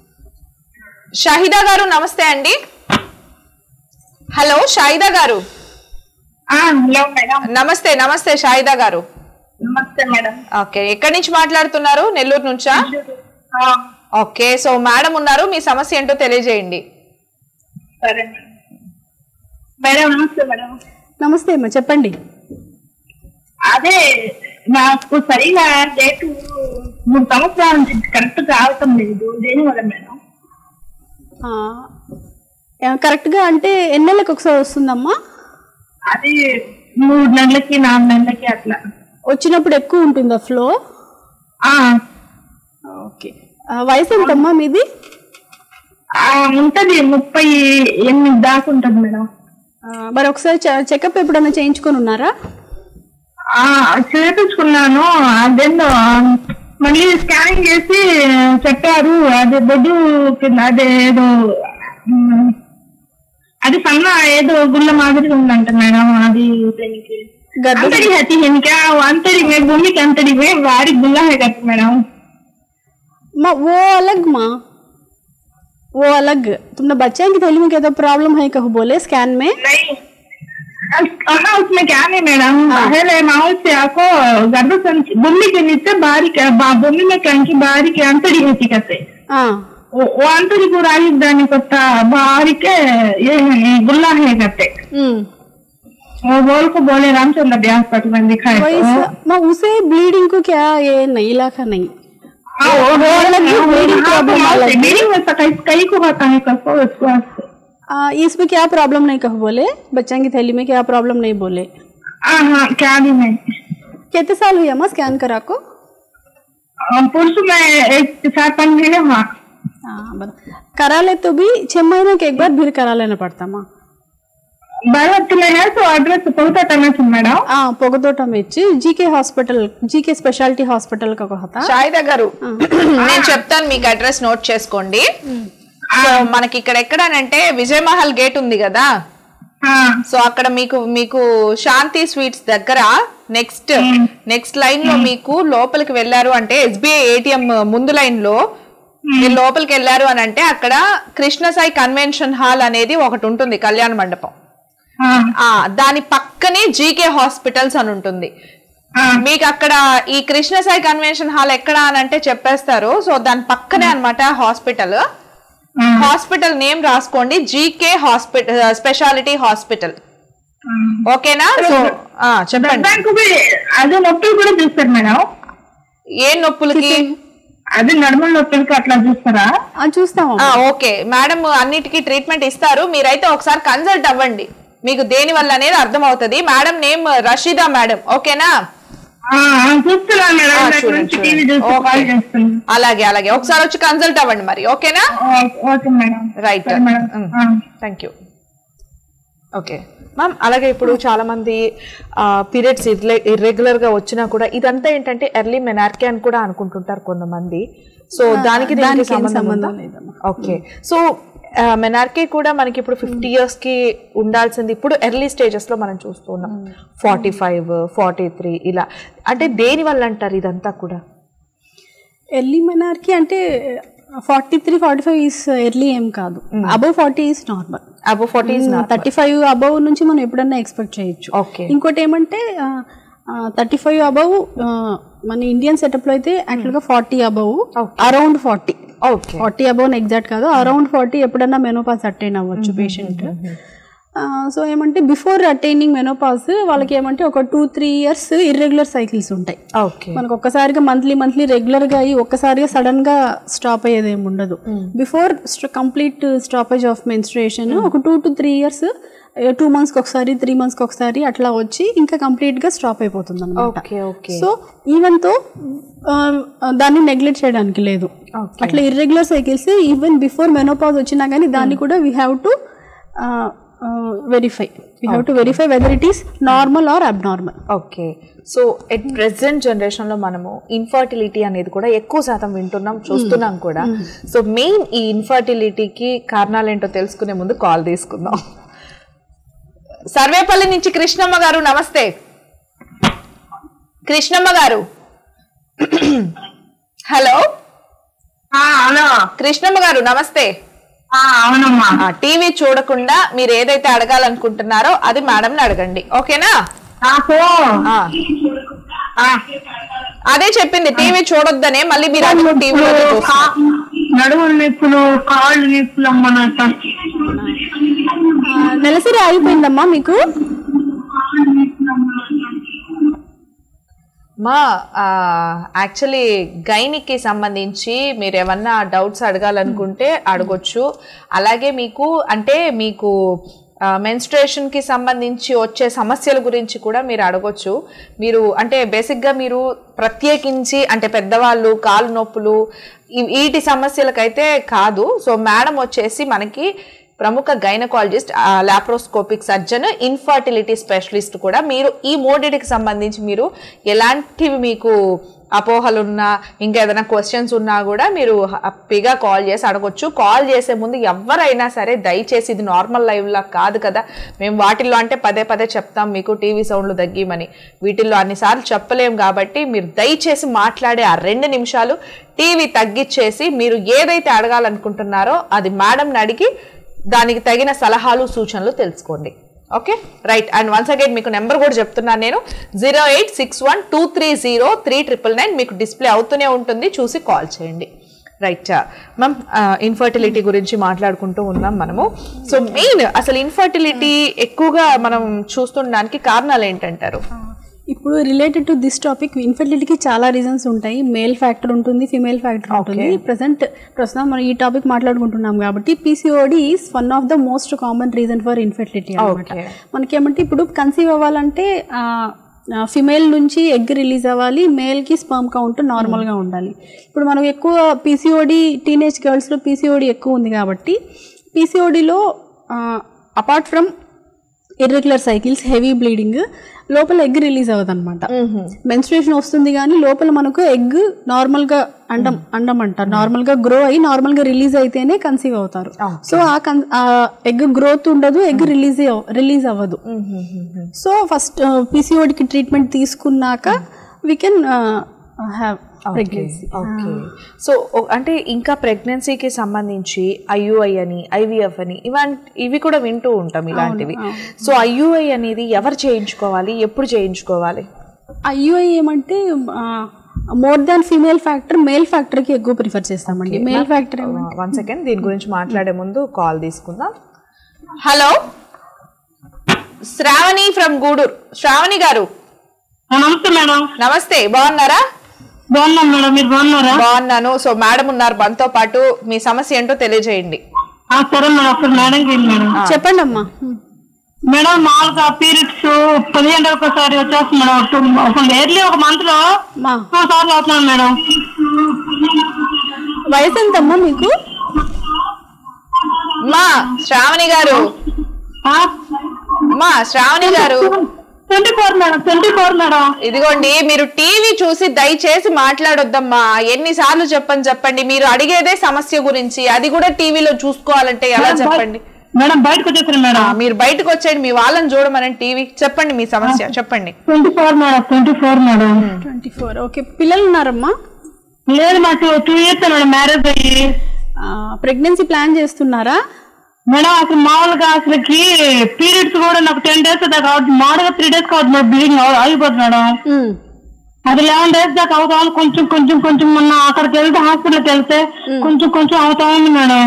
షాహిదా గారు నమస్తే అండి హలో షాహిదా గారు హలో మేడం నమస్తే నమస్తే షాహిదా గారు నమస్తే మేడం ఓకే ఎక్కడి నుంచి మాట్లాడుతున్నారు నెల్లూరు నుంచా ఓకే సో మేడం ఉన్నారు మీ సమస్య ఏంటో తెలియజేయండి సరే మేడం నమస్తే మేడం నమస్తే అమ్మా చెప్పండి అదే నాకు సరిగా డేట్ మూడు సంవత్సరాల నుంచి కరెక్ట్ గా అవటం లేదు దేని వల్ల మేడం ఆ, ఆ, కరెక్ట్గా అంటే ఎన్ని నెలలకు ఒకసారి వస్తుందమ్మా అది మూడు నెలలకి నాలుగు నెలలకి అట్లా వచ్చినప్పుడు ఎక్కువ ఉంటుందా ఫ్లో ఆ, ఓకే ఆ, వయసు ఎంతమ్మా మీది ఆ, ఉంటది ముప్పై ఎనిమిది దాకా ఉంటది మేడం ఆ, మరి ఒకసారి చెకప్ ఎప్పుడైనా చేయించుకొని ఉన్నారా ఆ చేపించుకున్నాను అదేందో మళ్ళీ స్కానింగ్ చేసి చెప్పారు అదే బొడ్డు కింద అదే ఏదో ఉమ్, అది సన్న ఏదో గుళ్ళ మాదిరి ఉందంట మేడం అది దీనికి గర్భ अंतरी है तीन क्या वो अंतरी में भूमि के अंतरी में बाहरी गुल्ला है करते मैडम माँ वो अलग माँ वो अलग तुमने बच्चे की थैली में क्या तो प्रॉब्लम है कहो बोले स्कैन में नहीं हाँ उसमें क्या नहीं मैडम पहले माहौल से आपको गर्भ संच भूमि के नीचे बारीक बा- भूमि में कंकी बारीक अंतरी है कहते हाँ वो वो अंतरी को राही दानी కొత్త బారికే ఏ గుల్లా హే కట్టే हम्म वो बोल को बोले रामचंद्र डे हॉस्पिटल में दिखाए वही तो सा- मैं उसे ब्लीडिंग को क्या ये नहीं इलाका नहीं हाँ, वो बोल अलग रहे हैं, ही bleeding हाँ, problem तो अलग है। bleeding में सका- कई को होता है कसो उसको वास्ते। आ, इसमें क्या प्रॉब्लम नहीं कहो बोले बच्चा की थैली में क्या प्रॉब्लम नहीं बोले हाँ हाँ क्या भी नहीं कितने साल हुई अम्मा स्कैन करा को अ, पुरुष में एक चार पाँच महीने हुआ हाँ बता करा ले तो भी छह महीने के एक बार फिर करा लेना पड़ता माँ भारत में है तो एड्रेस बहुत करना चाहिए मैडम ఆ పొగతోటం ఇచ్చి GK hospital GK speciality hospital కి ఒక హత షాయిదా గారు నేను చెప్తాను మీకు అడ్రస్ నోట్ చేసుకోండి సో మనకి ఇక్కడ ఎక్కడనంటే విజయమహల్ గేట్ ఉంది కదా हाँ సో అక్కడ మీకు మీకు శాంతి స్వీట్స్ దగ్గర నెక్స్ట్ నెక్స్ట్ లైన్ లో మీకు లోపలికి వెళ్ళారు అంటే ఎస్బీఐ ఏటీఎం ముందు లైన్ లో మీరు లోపలికి వెళ్ళారు అని అంటే అక్కడ కృష్ణసాయి కన్వెన్షన్ హాల్ అనేది ఒకటి ఉంటుంది కళ్యాణ మండపం हाँ ఆ దాని పక్కనే జీకే హాస్పిటల్స్ అని ఉంటుంది हाँ మీకు అక్కడ ఈ కృష్ణసాయి కన్వెన్షన్ హాల్ ఎక్కడ అని అంటే చెప్పేస్తారు సో దాని పక్కనే అన్నమాట హాస్పిటల్ హాస్పిటల్ నేమ్ రాసుకోండి జీకే హాస్పిటల్ స్పెషాలిటీ హాస్పిటల్ ఓకేనా సో ఆ, చెప్పండి దానికి కూడా అదే నొప్పులు కూడా చూస్తారు మేడం ఏ నొప్పులకి అదే నడుముల నొప్పులకి అట్లా చూస్తారా చూస్తాము ఆ, ఓకే మేడం అన్నిటికీ ట్రీట్మెంట్ ఇస్తారు మీరైతే ఒకసారి కన్సల్ట్ అవ్వండి మీకు దేని వల్ల అనేది అర్థం అవుతుంది మేడం నేమ్ రషీదా మేడం ఓకేనా ఆ, ఆ, చూస్తున్నాను మేడం ఆ, దగ్గర చూడండి, నుంచి టీవీ చూడండి. చూస్తూ ఓకే. కాల్ చేస్తున్నాను అలాగే అలాగే ఒకసారి వచ్చి కన్సల్ట్ అవ్వండి మరి ఓకేనా ఓ- ఓకే మేడం రైట్ సరే మేడం ఆ. థ్యాంక్ యూ ఓకే మ్యామ్ అలాగే ఇప్పుడు చాలా మంది పీరియడ్స్ ఇర్రెగ్యులర్ గా వచ్చినా కూడా ఇదంతా ఏంటంటే ఎర్లీ మెనార్కే అని కూడా అనుకుంటుంటారు కొంతమంది సో దానికి దీనికి దానికి ఏం సంబంధం సంబంధం ఉందా? లేదమ్మా. ఓకే సో మెనార్కే కూడా మనకి ఇప్పుడు ఫిఫ్టీ ఇయర్స్ కి ఉండాల్సింది ఇప్పుడు ఎర్లీ స్టేజెస్ లో మనం చూస్తున్నాం ఫార్టీ ఫైవ్ ఫార్టీ త్రీ ఇలా అంటే దేని వల్ల అంటారు ఇదంతా కూడా ఎర్లీ మెనార్కి అంటే forty three forty five is early ఏం కాదు above forty is normal above forty thirty five above నుంచి మనం ఎప్పుడన్నా ఎక్స్పెక్ట్ చేయొచ్చు ఓకే ఇంకోటి ఏమంటే థర్టీ ఫైవ్ అబౌవ్ మన ఇండియన్ సెటప్ లో అయితే యాక్చువల్గా forty above around forty okay forty above exact కాదు అరౌండ్ ఫార్టీ ఎప్పుడన్నా మెనోపాస్ అటైన్ అవ్వచ్చు పేషెంట్ సో ఏమంటే బిఫోర్ అటైనింగ్ మెనోపాస్ వాళ్ళకి ఏమంటే ఒక two three years irregular cycles ఉంటాయి ఓకే మనకు ఒక్కసారిగా మంత్లీ మంత్లీ రెగ్యులర్ గా అయ్యి ఒక్కసారిగా సడన్ గా స్టాప్ అయ్యేది ఏమి ఉండదు before complete stoppage of menstruation ఒక two to three years two months కి ఒకసారి త్రీ మంత్స్ కి ఒకసారి అట్లా వచ్చి ఇంకా కంప్లీట్ గా స్టాప్ అయిపోతుంది అనమాట ఓకే ఓకే సో ఈవెన్ తో ఆ, దాన్ని నెగ్లెక్ట్ చేయడానికి లేదు Okay. అట్లా irregular cycles even before menopause వచ్చినా కానీ దాన్ని కూడా we have to verify we have to verify whether it is normal or abnormal okay so at present generation లో మనము ఇన్ఫర్టిలిటీ అనేది కూడా ఎక్కువ శాతం వింటున్నాం చూస్తున్నాం కూడా సో మెయిన్ ఈ ఇన్ఫర్టిలిటీకి కారణాలు ఏంటో తెలుసుకునే ముందు కాల్ తీసుకుందాం సర్వేపల్లి నుంచి కృష్ణమ్మ గారు నమస్తే కృష్ణమ్మ గారు హలో ఆ, హలో కృష్ణమ్మ గారు నమస్తే ఆ, అవునమ్మా టీవీ చూడకుండా మీరు ఏదైతే అడగాలనుకుంటున్నారో అది మేడంని అడగండి ఓకేనా నాకు ఆ. ఆ, అదే చెప్పింది టీవీ చూడొద్దనే మళ్ళీ మీరు అది టీవీలో నొప్పులు, కా- నడుముల నొప్పులు కాళ్ళు నొప్పులు అమ్మ నాకు నెలసరి ఆగిపోయిందమ్మా మీకు మా యాక్చువల్లీ గైనికి సంబంధించి మీరు ఏమన్నా డౌట్స్ అడగాలనుకుంటే అడగొచ్చు అలాగే మీకు అంటే మీకు మెన్స్ట్రేషన్ కి సంబంధించి వచ్చే సమస్యల గురించి కూడా మీరు అడగొచ్చు మీరు అంటే బేసిక్గా మీరు ప్రత్యేకించి అంటే పెద్దవాళ్ళు కాలు నొప్పులు ఈ- వీటి సమస్యలకైతే కాదు సో మేడం వచ్చేసి మనకి ప్రముఖ gynaecologist laparoscopic surgeon infertility specialist కూడా మీరు ఈ మూడిటికి సంబంధించి మీరు ఎలాంటివి మీకు అపోహలున్నా ఇంకా ఏదైనా క్వశ్చన్స్ ఉన్నా కూడా మీరు హ్యాపీగా కాల్ చేసి అడగొచ్చు కాల్ చేసే ముందు ఎవరైనా సరే దయచేసి ఇది నార్మల్ లైవ్లా కాదు కదా మేము వాటిల్లో అంటే పదే పదే చెప్తాం మీకు టీవీ సౌండ్లు తగ్గిమని వీటిల్లో అన్నిసార్లు చెప్పలేం కాబట్టి మీరు దయచేసి మాట్లాడే ఆ రెండు నిమిషాలు టీవీ తగ్గించేసి మీరు ఏదైతే అడగాలనుకుంటున్నారో అది మేడంని అడిగి దానికి తగిన సలహాలు సూచనలు తెలుసుకోండి okay right and once again మీకు నెంబర్ కూడా చెప్తున్నాను నేను zero eight six one two three zero three triple nine మీకు డిస్ప్లే అవుతూనే ఉంటుంది చూసి కాల్ చేయండి రైట్ మ్యామ్ ఇన్ఫర్టిలిటీ గురించి మాట్లాడుకుంటూ ఉన్నాం మనము సో మెయిన్ అసలు ఇన్ఫర్టిలిటీ ఎక్కువగా మనం చూస్తుండడానికి కారణాలు ఏంటంటారు ఇప్పుడు రిలేటెడ్ టు దిస్ టాపిక్ ఇన్ఫర్టిలిటీకి చాలా రీజన్స్ ఉంటాయి మేల్ ఫ్యాక్టర్ ఉంటుంది ఫిమేల్ ఫ్యాక్టర్ ఉంటుంది ప్రజెంట్ ప్రస్తుతం మనం ఈ టాపిక్ మాట్లాడుకుంటున్నాం కాబట్టి PCOD is one of the most common reason for infertility అనమాట Okay. మనకేమంటే ఇప్పుడు కన్సీవ్ అవ్వాలంటే ఫిమేల్ నుంచి ఎగ్ రిలీజ్ అవ్వాలి మేల్కి స్పర్మ్ కౌంట్ నార్మల్గా ఉండాలి ఇప్పుడు మనం ఎక్కువ పీసీఓడి టీనేజ్ గర్ల్స్లో పీసీఓడి ఎక్కువ ఉంది కాబట్టి పీసీఓడిలో apart from irregular cycles heavy bleeding లోపల ఎగ్ రిలీజ్ అవ్వదు అనమాట మెన్స్ట్రేషన్ వస్తుంది కానీ లోపల మనకు ఎగ్ నార్మల్గా అండం అండం అంటారు నార్మల్గా గ్రో అయ్యి నార్మల్గా రిలీజ్ అయితేనే కన్సీవ్ అవుతారు సో ఆ కన్ ఆ ఎగ్ గ్రోత్ ఉండదు ఎగ్ రిలీజ్ రిలీజ్ అవ్వదు సో ఫస్ట్ పీసీఓడికి ట్రీట్మెంట్ తీసుకున్నాక we can have pregnancy okay so అంటే ఇంకా ప్రెగ్నెన్సీకి సంబంధించి ఐయుఐ అని ఐవీఎఫ్ అని ఇవంటి ఇవి కూడా వింటూ ఉంటాం ఇలాంటివి సో ఐయుఐ అనేది ఎవరు చేయించుకోవాలి ఎప్పుడు చేయించుకోవాలి ఐయుఐ ఏమంటే more than female factor male ఫ్యాక్టర్కి ఎక్కువ ప్రిఫర్ చేస్తామండి మేల్ ఫ్యాక్టర్ వన్ సెకండ్ దీని గురించి మాట్లాడే ముందు కాల్ తీసుకుందాం హలో శ్రావణి ఫ్రమ్ గూడూరు శ్రావణి గారు నమస్తే మేడం నమస్తే బాగున్నారా బాగున్నాం మేడం మీరు బాగున్నారా బాగున్నాను సో మేడం ఉన్నారు మనతో పాటు మీ సమస్య ఏంటో తెలియజేయండి ఆ, సరే మేడం ఒకసారి మేడంకి వెళ్ళి మేడం చెప్పండి అమ్మా మేడం మామూలుగా పీరియడ్స్ పదిహేను ఒకసారి వచ్చేస్తుంది మేడం ఒక- ఒక ఇయర్లీ ఒక మంత్ లో మా ఆ, సార్లు అవుతున్నాను మేడం వయసు ఎంతమ్మా మీకు మా శ్రావణి గారు మా Shravani garu twenty four madam twenty four madam ఇదిగోండి మీరు టీవీ చూసి దయచేసి మాట్లాడొద్దమ్మా ఎన్నిసార్లు చెప్పని చెప్పండి మీరు అడిగేదే సమస్య గురించి అది కూడా టీవీలో చూసుకోవాలంటే ఎలా చెప్పండి మేడం బయటకు వచ్చేసాను ఆ, మేడం మీరు బయటకు వచ్చేయండి మీ వాళ్ళని చూడమని టీవీ చెప్పండి మీ సమస్య చెప్పండి twenty four madam twenty four madam twenty four okay పిల్లలు ఉన్నారమ్మా లేదు మాకు టూ ఇయర్స్ మేడం మ్యారేజ్ అయ్యి ప్రెగ్నెన్సీ ప్లాన్ చేస్తున్నారా మేడం అసలు మామూలుగా అసలుకి పీరియడ్స్ కూడా నాకు టెన్ డేస్ దాకా అవుతుంది మామూలుగా త్రీ డేస్ కావద్దు మేడం బ్లీడింగ్ అయిపోతుంది మేడం మ్మ్. అది లెవెన్ డేస్ దాకా అవుతా ఉంది కొంచెం కొంచెం కొంచెం మొన్న అక్కడికి వెళ్తే హాస్పిటల్కి వెళ్తే కొంచెం కొంచెం అవుతా ఉంది మేడం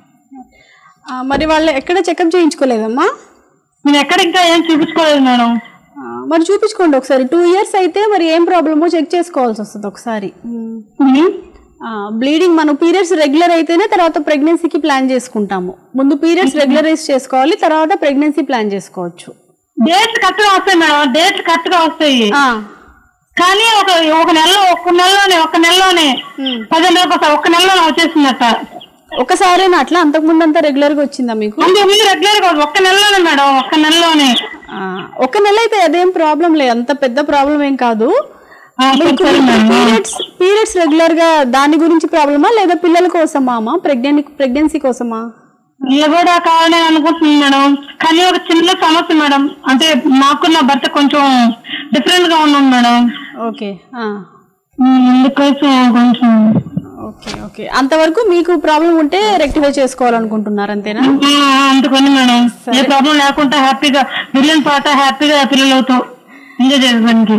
ఆ, మరి వాళ్ళు ఎక్కడ చెకప్ చేయించుకోలేదమ్మా నేను ఎక్కడ ఇంకా ఏం చూపించుకోలేదు మేడం ఆ, మరి చూపించుకోండి ఒకసారి టూ ఇయర్స్ అయితే మరి ఏం ప్రాబ్లమో చెక్ చేసుకోవాల్సి వస్తుంది ఒకసారి మ్మ్. బ్లీడింగ్ మనం పీరియడ్స్ రెగ్యులర్ అయితేనే తర్వాత ప్రెగ్నెన్సీకి ప్లాన్ చేసుకుంటాము ముందు పీరియడ్స్ రెగ్యులరైజ్ చేసుకోవాలి తర్వాత ప్రెగ్నెన్సీ ప్లాన్ చేసుకోవచ్చు డేట్స్ కరెక్ట్ గా వస్తాయి మేడం డేట్స్ కరెక్ట్ గా వస్తాయి ఆ, కానీ ఒక ఒక నెలలో ఒక్క నెలలోనే ఒక్క నెలలోనే పదిహేను రోజులు ఒకసారి ఒక్క నెలలోనే వచ్చేసిందట ఒకసారేనా అట్లా అంతకు ముందు అంతా రెగ్యులర్ గా వచ్చిందా మీకు ముందు ముందు రెగ్యులర్ గా ఒక్క నెలలోనే మేడం ఒక్క నెలలోనే ఆ, ఒక నెల అయితే అదేం ప్రాబ్లం లేదు అంత పెద్ద ప్రాబ్లం ఏం కాదు ఆ, సరే మేడం పీరియడ్స్ పీరియడ్స్ రెగ్యులర్ గా దాని గురించి ప్రాబ్లమా లేదా పిల్లల కోసమా అమ్మా ప్రెగ్నెంట్ ప్రెగ్నెన్సీ కోసమా ఇల్లు కూడా కావాలని అనుకుంటుంది మేడం కానీ ఒక చిన్న సమస్య మేడం అంటే నాకు నా భర్త కొంచెం డిఫరెంట్ గా ఉన్నాం మేడం ఓకే ఆ, ఉమ్, అందుకోసం కొంచెం ఓకే ఓకే అంతవరకు మీకు ప్రాబ్లం ఉంటే రెక్టిఫై చేసుకోవాలనుకుంటున్నారు అంతేనా ఆ, అందుకని మేడం ఏ ప్రాబ్లం లేకుండా హ్యాపీగా మిలియన్ పాట హ్యాపీగా పిల్లలతో ఎంజాయ్ చేసేదానికి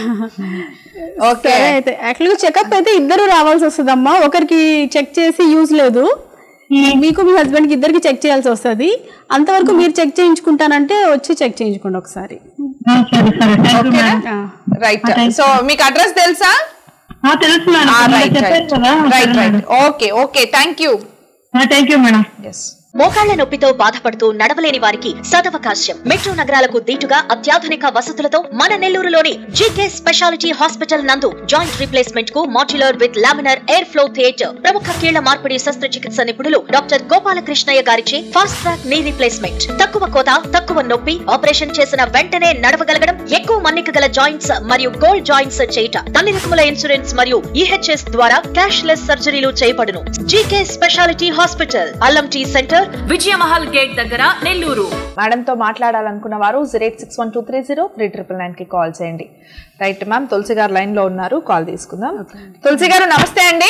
ఓకే సరే అయితే యాక్చువల్గా చెకప్ అయితే ఇద్దరు రావాల్సి వస్తుందమ్మా ఒకరికి చెక్ చేసి యూజ్ లేదు మీకు మీ హస్బెండ్ కి ఇద్దరికి చెక్ చేయాల్సి వస్తుంది అంతవరకు మీరు చెక్ చేయించుకుంటానంటే వచ్చి చెక్ చేయించుకోండి ఒకసారి ఆ, సరే సరే థ్యాంక్ యూ మేడం ఆ, రైట్ సో మీకు అడ్రస్ తెలుసా ఆ, తెలుసు మేడం రైట్ చెప్పారు కదా right right okay okay thank you thank you madam yes మోకాళ్ల నొప్పితో బాధపడుతూ నడవలేని వారికి సదవకాశం మెట్రో నగరాలకు దీటుగా అత్యాధునిక వసతులతో మన నెల్లూరులోని జీకే స్పెషాలిటీ హాస్పిటల్ నందు జాయింట్ రీప్లేస్మెంట్ కు modular with laminar air flow theatre ప్రముఖ కీళ్ల మార్పిడి శస్త్రచికిత్స నిపుణులు డాక్టర్ గోపాలకృష్ణయ్య గారిచే ఫాస్ట్ ట్రాక్ నీ రీప్లేస్మెంట్ తక్కువ కోత తక్కువ నొప్పి ఆపరేషన్ చేసిన వెంటనే నడవగలగడం ఎక్కువ మన్నిక గల జాయింట్స్ మరియు గోల్డ్ జాయింట్స్ చేయుట అన్ని రకముల ఇన్సూరెన్స్ మరియు ఈహెచ్ఎస్ ద్వారా క్యాష్ లెస్ సర్జరీలు చేయబడును జీకే స్పెషాలిటీ హాస్పిటల్ అల్లం టీ సెంటర్ విజయమహల్ గేట్ దగ్గర నెల్లూరు మేడంతో మాట్లాడాలనుకున్న వారు zero eight six one two three zero three triple నైన్కి కాల్ చేయండి రైట్ మ్యామ్ తులసి గారు లైన్లో ఉన్నారు కాల్ తీసుకుందాం తులసి గారు నమస్తే అండి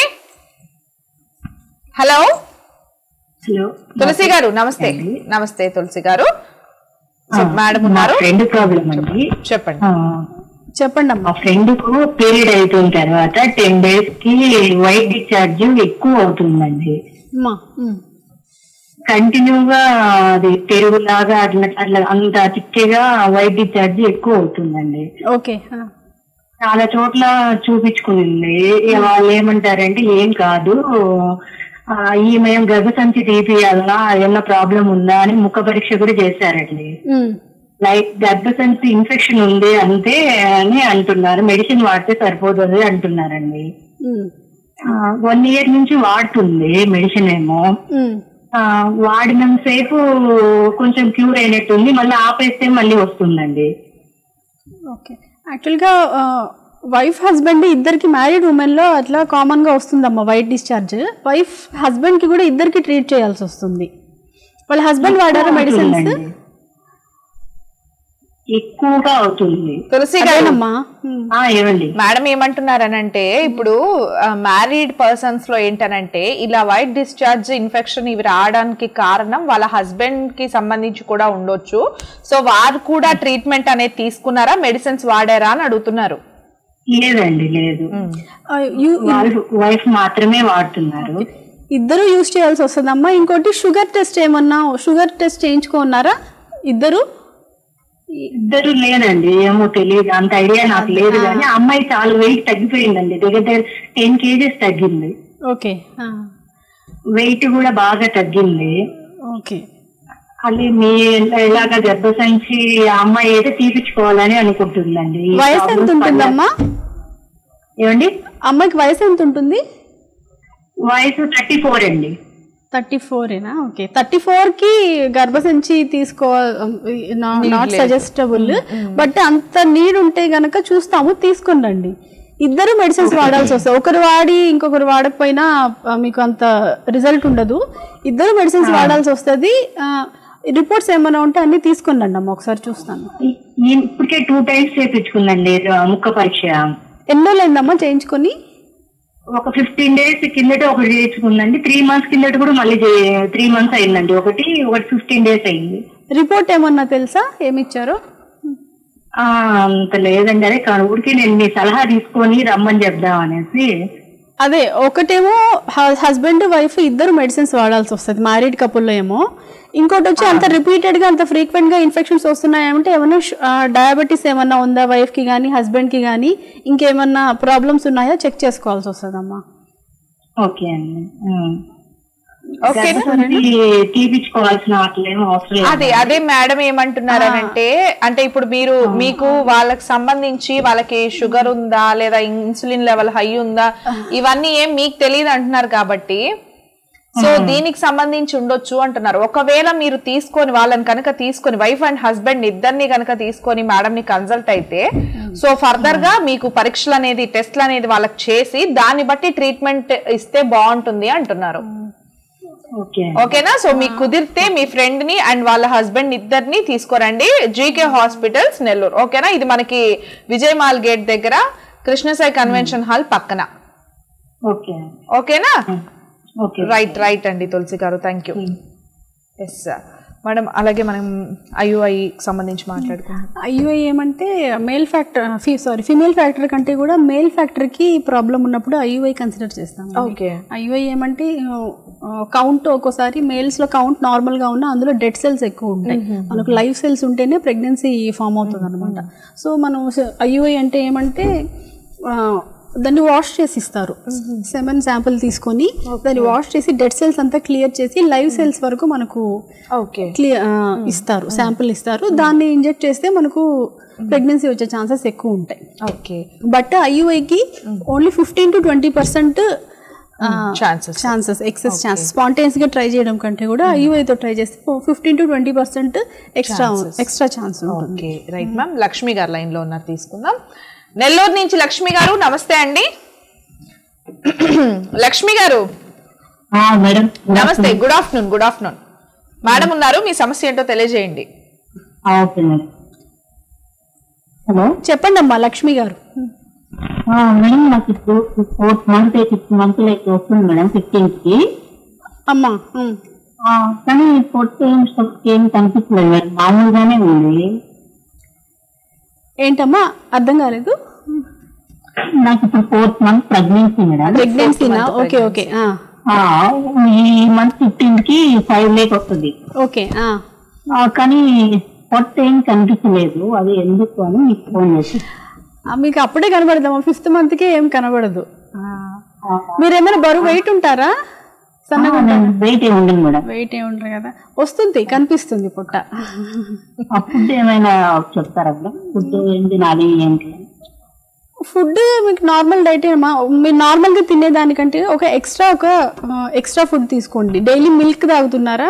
హలో హలో తులసి గారు నమస్తే నమస్తే తులసి గారు సో మేడం ఉన్నారు ఫ్రెండ్ ప్రాబ్లం అండి చెప్పండి ఆ, చెప్పండి అమ్మా మా ఫ్రెండ్ కు పీరియడ్ అయిపోయిన తర్వాత టెన్ డేస్ కి వైట్ డిశ్చార్జ్ ఎక్కువ అవుతుందండి అమ్మా ఉమ్. కంటిన్యూగా అది పెరుగులాగా అట్లా అట్లా అంత చిక్కగా వైట్ డిశ్చార్జ్ ఎక్కువ అవుతుందండి ఓకే ఆ. చాలా చోట్ల చూపించుకునింది ఇక వాళ్ళు ఏమంటారంటే ఏం కాదు ఆ, ఈ మేము గర్భసంచి తీపియాలనా ఏమన్నా ప్రాబ్లం ఉందా అని ముఖ పరీక్ష కూడా చేశారండి ఉమ్. లైక్ గర్భసంచి ఇన్ఫెక్షన్ ఉంది అంతే అని అంటున్నారు మెడిసిన్ వాడితే సరిపోతుంది అంటున్నారండి ఉమ్. వన్ ఇయర్ నుంచి వాడుతుంది మెడిసిన్ ఏమో ఉమ్. ఆ, వాడినంత సేపు కొంచెం క్యూర్ అయినట్టుంది మళ్ళీ ఆపేస్తే మళ్ళీ వస్తుందండి ఓకే యాక్చువల్గా వైఫ్ హస్బెండ్ ఇద్దరికి మ్యారీడ్ ఉమెన్ లో అట్లా కామన్ గా వస్తుందమ్మా వైట్ డిశ్చార్జ్ వైఫ్ హస్బెండ్ కి కూడా ఇద్దరికి ట్రీట్ చేయాల్సి వస్తుంది వాళ్ళ హస్బెండ్ వాడారా మెడిసిన్స్ అవుతుందండి. ఎక్కువగా అవుతుంది తులసి గారు అదేనమ్మా ఉమ్. ఆ ఏమండి మేడం ఏమంటున్నారనంటే ఇప్పుడు మ్యారీడ్ పర్సన్స్ లో ఏంటనంటే ఇలా వైట్ డిశ్చార్జ్ ఇన్ఫెక్షన్ ఇవి రావడానికి కారణం వాళ్ళ హస్బెండ్ కి సంబంధించి కూడా ఉండొచ్చు సో వారు కూడా ట్రీట్మెంట్ అనేది తీసుకున్నారా మెడిసిన్స్ వాడారా అని అడుగుతున్నారు లేదండి లేదు ఆ, యు- వాళ్ళు వైఫ్ మాత్రమే వాడుతున్నారు ఇద్దరు యూజ్ చేయాల్సి వస్తుందమ్మా ఇంకోటి షుగర్ టెస్ట్ ఏమన్నా షుగర్ టెస్ట్ చేయించుకున్నారా ఇద్దరు ఇద్దరు లేదండి ఏమో తెలియదు అంత ఐడియా నాకు లేదు కానీ ఆ అమ్మాయి చాలా వెయిట్ తగ్గిపోయిందండి దగ్గర దగ్గర టెన్ కేజెస్ తగ్గింది ఓకే ఆ, వెయిట్ కూడా బాగా తగ్గింది ఓకే అది మీ ఇలాగా గర్భసంచి ఆ అమ్మాయి అయితే తీపించుకోవాలని అనుకుంటుందండి ఈ వయసు ఎంత problems ఉంటుందమ్మా వల్ల- ఏమండి అమ్మాయికి వయసు ఎంత ఉంటుంది వయసు థర్టీ ఫోర్ అండి థర్టీ ఫోరేనా ఓకే థర్టీ ఫోర్ కి గర్భసంచి తీసుకో నాట్ సజెస్టబుల్ బట్ అంత నీడ్ ఉంటే గనక చూస్తాము తీసుకుని రండి ఇద్దరు మెడిసిన్స్ వాడాల్సి వస్తుంది ఒకరు వాడి ఇంకొకరు వాడకపోయినా ఆ, మీకు అంత రిజల్ట్ ఉండదు ఇద్దరు మెడిసిన్స్ వాడాల్సి వస్తుంది రిపోర్ట్స్ ఏమైనా ఉంటే అన్ని తీసుకుని రండి అమ్మ ఒకసారి చూస్తాను ఈ- ఈ ఇప్పటికే టూ టైమ్స్ చేపించుకుందండి ర- ముక్క పరీక్ష ఎన్నో లేదమ్మా చేయించుకొని ఒక ఫిఫ్టీన్ డేస్ కిందట ఒకటి చేయించుకుందండి త్రీ మంత్స్ కిందట కూడా మళ్ళీ త్రీ మంత్స్ అయిందండి ఒకటి ఒకటి ఫిఫ్టీన్ డేస్ అయింది రిపోర్ట్ ఏమన్నా తెలుసా ఏమిచ్చారో ఆ, అంత లేదండి అదే ఊరికి నేను మీ సలహా తీసుకొని రమ్మని చెప్దాం అనేసి అదే ఒకటేమో హస్బెండ్ వైఫ్ ఇద్దరు మెడిసిన్స్ వాడాల్సి వస్తుంది మ్యారీడ్ కపుల్లో ఏమో ఇంకోటి వచ్చి అంత రిపీటెడ్ గా అంత ఫ్రీక్వెంట్ గా ఇన్ఫెక్షన్స్ వస్తున్నాయంటే ఏమన్నా డయాబెటీస్ ఏమన్నా ఉందా వైఫ్ కి కానీ హస్బెండ్ కి కానీ ఇంకేమన్నా ప్రాబ్లమ్స్ ఉన్నాయా చెక్ చేసుకోవాల్సి వస్తుందమ్మా ఓకే అండి ఉం. ఓకేనా గర్భసంచి తీపించుకోవాల్సిన అట్లేం అవసరం లేదు అదే అదే మేడం ఏమంటున్నారనంటే అంటే ఇప్పుడు మీరు మీకు వాళ్ళకి సంబంధించి వాళ్ళకి షుగర్ ఉందా లేదా ఇన్సులిన్ లెవెల్ హై ఉందా ఇవన్నీ ఏం మీకు తెలియదు అంటున్నారు కాబట్టి సో దీనికి సంబంధించి ఉండొచ్చు అంటున్నారు ఒకవేళ మీరు తీసుకొని వాళ్ళని కనుక తీసుకొని వైఫ్ అండ్ హస్బెండ్ ఇద్దరిని కనుక తీసుకొని మేడం ని కన్సల్ట్ అయితే సో ఫర్దర్ గా మీకు పరీక్షలు అనేది టెస్ట్లు అనేది వాళ్ళకి చేసి దాన్ని బట్టి ట్రీట్మెంట్ ఇస్తే బాగుంటుంది అంటున్నారు ఓకే ఓకేనా సో మీకు కుదిరితే మీ ఫ్రెండ్ ని అండ్ వాళ్ళ హస్బెండ్ ఇద్దరిని తీసుకురండి జీకే హాస్పిటల్స్ నెల్లూరు ఓకేనా ఇది మనకి విజయమాల్ గేట్ దగ్గర కృష్ణసాయి కన్వెన్షన్ హాల్ పక్కన ఓకే ఓకేనా ఓకే రైట్ రైట్ అండి Tulasi garu thank you yes sir madam అలాగే మనం ఐయుఐ సంబంధించి మాట్లాడుకుందాం ఐయుఐ ఏమంటే male factor sorry female factor కంటే కూడా మేల్ ఫ్యాక్టర్ కి ప్రాబ్లం ఉన్నప్పుడు ఐయుఐ కన్సిడర్ చేస్తాం ఓకే ఐయుఐ ఏమంటే కౌంట్ ఒక్కోసారి మేల్స్ లో కౌంట్ నార్మల్ గా ఉన్నా అందులో డెడ్ సెల్స్ ఎక్కువ ఉంటాయి మనకు లైవ్ సెల్స్ ఉంటేనే ప్రెగ్నెన్సీ ఫామ్ అవుతుంది అనమాట సో మనం ఐయుఐ అంటే ఏమంటే ఆ, దాన్ని వాష్ చేసి ఇస్తారు సెవెన్ శాంపుల్ తీసుకొని దాన్ని వాష్ చేసి డెడ్ సెల్స్ అంతా క్లియర్ చేసి లైవ్ సెల్స్ వరకు మనకు ఓకే క్లియర్ ఇస్తారు శాంపుల్ ఇస్తారు దాన్ని ఇంజెక్ట్ చేస్తే మనకు ప్రెగ్నెన్సీ వచ్చే ఛాన్సెస్ ఎక్కువ ఉంటాయి ఓకే బట్ ఐయుఐకి only fifteen to twenty percent chances chances excess chances spontaneous గా ట్రై చేయడం కంటే కూడా ఐయుఐతో ట్రై చేస్తే fifteen to twenty percent extra extra chance ఉంటుంది okay right ma'am Lakshmi garu line లో ఉన్నారు తీసుకుందాం నెల్లూరు నుంచి లక్ష్మి గారు నమస్తే అండి లక్ష్మి గారు మేడం నమస్తే good afternoon good afternoon madam ఉన్నారు మీ సమస్య ఏంటో తెలియజేయండి ఓకే మేడం హలో చెప్పండి అమ్మా లక్ష్మి గారు మేడం నాకు ఇప్పుడు fourth month six month like వస్తుంది మేడం ఫిఫ్టీన్త్ కి అమ్మా ఉమ్. ఆ, కానీ ఫోర్త్ ఏం ఏం కనిపించలేదు మేడం మామూలుగానే ఉంది ఏంటమ్మా అర్థం కాలేదు నాకు ఇప్పుడు ఫోర్త్ మంత్ ప్రెగ్నెన్సీ మేడం ప్రెగ్నెన్సీనా ఓకే ఓకే ఆ, ఆ, ఈ మంత్ ఫిఫ్టీన్ కి ఫైవ్ లేక్ వస్తుంది ఓకే ఆ. ఆ, కానీ పొట్ట ఏం కనిపించలేదు అది ఎందుకు అని మీకు ఫోన్ చేసి ఆ, మీకు అప్పుడే కనబడదామా ఫిఫ్త్ మంత్కే ఏం కనబడదు ఆ. మీరు ఏమైనా బరువు వెయిట్ ఉంటారా సన్నగా నేను వెయిట్ ఏమి ఉండదు మేడం వెయిట్ ఏమి ఉంటారు కదా వస్తుంది కనిపిస్తుంది పుట్ట ఆ ఫుడ్ ఏమైనా చెప్తారా మేడం ఫుడ్ ఏం తినాలి ఏంటి ఫుడ్ మీకు నార్మల్ డైట్ ఏమా మీరు నార్మల్గా తినేదానికంటే ఒక ఎక్స్ట్రా ఒక ఎక్స్ట్రా ఫుడ్ తీసుకోండి డైలీ మిల్క్ తాగుతున్నారా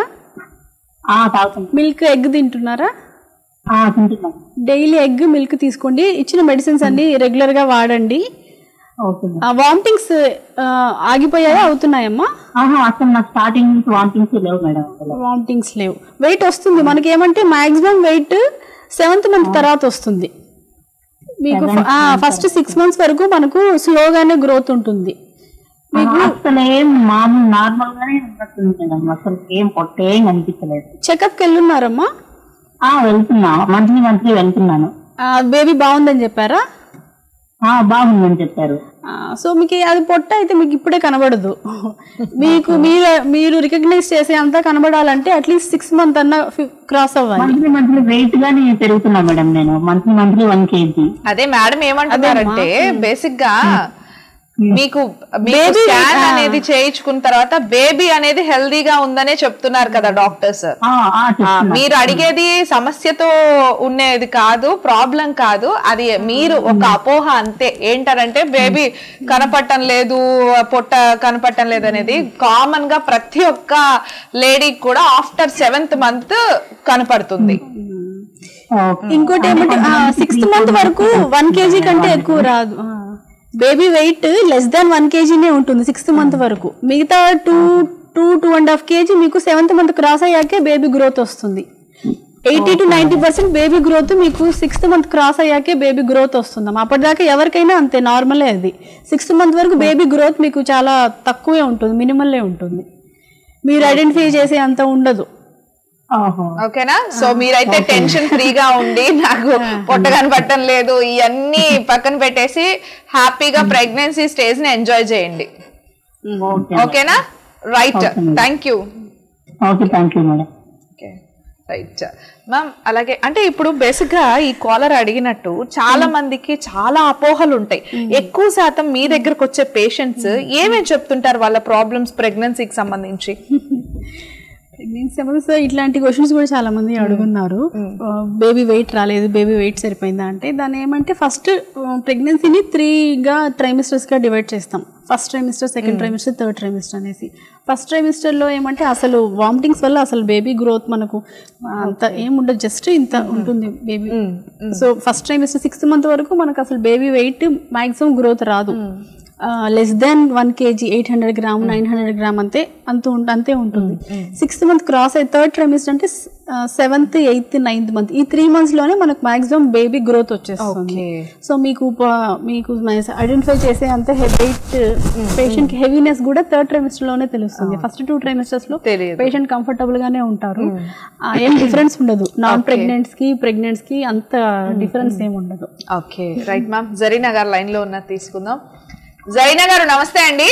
ఆ తాగుతాను మిల్క్ ఎగ్ తింటున్నారా ఆ తింటున్నాను డైలీ ఎగ్ మిల్క్ తీసుకోండి ఇచ్చిన మెడిసిన్స్ అన్ని రెగ్యులర్గా వాడండి ఓకే మేడం వామిటింగ్స్ ఆగిపోయాయా అవుతున్నాయమ్మా ఆహా అసలు నాకు స్టార్టింగ్ నుంచి వామిటింగ్స్ లేవు మేడం అసలు వామిటింగ్స్ లేవు వెయిట్ వస్తుంది మనకి ఏమంటే మాక్సిమం వెయిట్ సెవెంత్ మంత్ తర్వాత వస్తుంది మీకు ఫస్ట్ సిక్స్ మంత్స్ వరకు మనకు స్లోగానే గ్రోత్ ఉంటుంది అసలు ఏం మామూలు నార్మల్ గానే ఉన్నట్టుంది మేడం అసలు ఏం పొట్ట ఏం కనిపించలేదు చెకప్కి వెళ్ళున్నారమ్మా ఆ వెళ్తున్నా మంత్లీ మంత్లీ వెళ్తున్నాను బేబీ బాగుందని చెప్పారా ఆ బాగుందని చెప్పారు సో మీకు అది పొట్ట అయితే మీకు ఇప్పుడే కనబడదు మీకు మీరు మీరు రికగ్నైజ్ చేసే అంతా కనబడాలంటే అట్లీస్ట్ సిక్స్ మంత్ అన్న క్రాస్ అవ్వాలి మంత్లీ మంత్లీ వెయిట్ గానే పెరుగుతున్నా మేడం నేను మంత్లీ మంత్లీ వన్ కేజీ అదే మేడం ఏమంటున్నారంటే బేసిక్ గా మీకు బేబీ స్కాన్ అనేది చేయించుకున్న తర్వాత బేబీ అనేది హెల్దీగా ఉందనే చెప్తున్నారు కదా డాక్టర్స్ ఆ, ఆ, చెప్తున్నా. మీరు అడిగేది సమస్యతో ఉండేది కాదు ప్రాబ్లం కాదు అది మీరు ఒక అపోహ అంతే ఏంటంటే బేబీ కనపడటం లేదు పొట్ట కనపడటం లేదు అనేది కామన్ గా ప్రతి ఒక్క లేడీకి కూడా ఆఫ్టర్ సెవెంత్ మంత్ కనపడుతుంది ఓకే. ఇంకోటి ఏమంటే సిక్స్త్ మంత్ వరకు వన్ కేజీ కంటే ఎక్కువ రాదు baby weight less than one కేజీనే ఉంటుంది సిక్స్త్ మంత్ వరకు మిగతా two two two and half kg మీకు సెవెంత్ మంత్ క్రాస్ అయ్యాకే బేబీ గ్రోత్ వస్తుంది eighty to ninety percent baby growth మీకు సిక్స్త్ మంత్ క్రాస్ అయ్యాకే బేబీ గ్రోత్ వస్తుంది అప్పటిదాకా ఎవరికైనా అంతే నార్మలే అది సిక్స్త్ మంత్ వరకు బేబీ గ్రోత్ మీకు చాలా తక్కువే ఉంటుంది మినిమల్లే ఉంటుంది మీరు ఐడెంటిఫై చేసే అంత ఉండదు ఓహో. ఓకేనా సో మీరైతే టెన్షన్ ఫ్రీగా ఉండి నాకు పొట్ట కనపడటం లేదు ఇవన్నీ పక్కన పెట్టేసి హ్యాపీగా ప్రెగ్నెన్సీ స్టేజ్ ని ఎంజాయ్ చేయండి ఓకే ఓకేనా right thank you okay thank you madam okay right ma'am అలాగే అంటే ఇప్పుడు బేసిక్ గా ఈ కాలర్ అడిగినట్టు చాలా మందికి చాలా అపోహలు ఉంటాయి ఎక్కువ శాతం మీ దగ్గరకు వచ్చే పేషెంట్స్ ఏమేమి చెప్తుంటారు వాళ్ళ ప్రాబ్లమ్స్ ప్రెగ్నెన్సీకి సంబంధించి ప్రెగ్నెన్సీ సంబంధించి సో ఇట్లాంటి క్వశ్చన్స్ కూడా చాలా మంది అడుగున్నారు బేబీ వెయిట్ రాలేదు బేబీ వెయిట్ సరిపోయిందా అంటే దాన్ని ఏమంటే ఫస్ట్ ప్రెగ్నెన్సీని త్రీగా ట్రైమిస్టర్స్గా డివైడ్ చేస్తాం first trimester second trimester third trimester అనేసి ఫస్ట్ ట్రైమిస్టర్లో ఏమంటే అసలు వామిటింగ్స్ వల్ల అసలు బేబీ గ్రోత్ మనకు అంత ఏముండదు జస్ట్ ఇంత ఉంటుంది baby so first trimester sixth month వరకు మనకు అసలు బేబీ వెయిట్ మాక్సిమం గ్రోత్ రాదు less than one kg eight hundred gram nine hundred gram అంతే అంత ఉం- అంతే ఉంటుంది సిక్స్త్ మంత్ క్రాస్ అయ్యి థర్డ్ ట్రైమిస్టర్ అంటే సెవెంత్ ఎయిత్ నైన్త్ మంత్ ఈ త్రీ మంత్స్ లోనే మనకు మాక్సిమం బేబీ గ్రోత్ వచ్చేస్తుంది Okay. సో మీకు ప- మీకు ఐడెంటిఫై చేసే అంత వెయిట్ పేషెంట్ కి హెవీనెస్ కూడా థర్డ్ ట్రైమిస్టర్ లోనే తెలుస్తుంది ఫస్ట్ టూ ట్రైమిస్టర్స్ లో తెలియదు. పేషెంట్ కంఫర్టబుల్ గానే ఉంటారు ఆ, ఏం డిఫరెన్స్ ఉండదు నాన్ ప్రెగ్నెంట్స్ కి ప్రెగ్నెంట్స్ కి అంత డిఫరెన్స్ ఏం ఉండదు ఓకే రైట్ మ్యామ్ జరీనా గారు లైన్ లో ఉన్న తీసుకుందాం జరీనా గారు నమస్తే అండి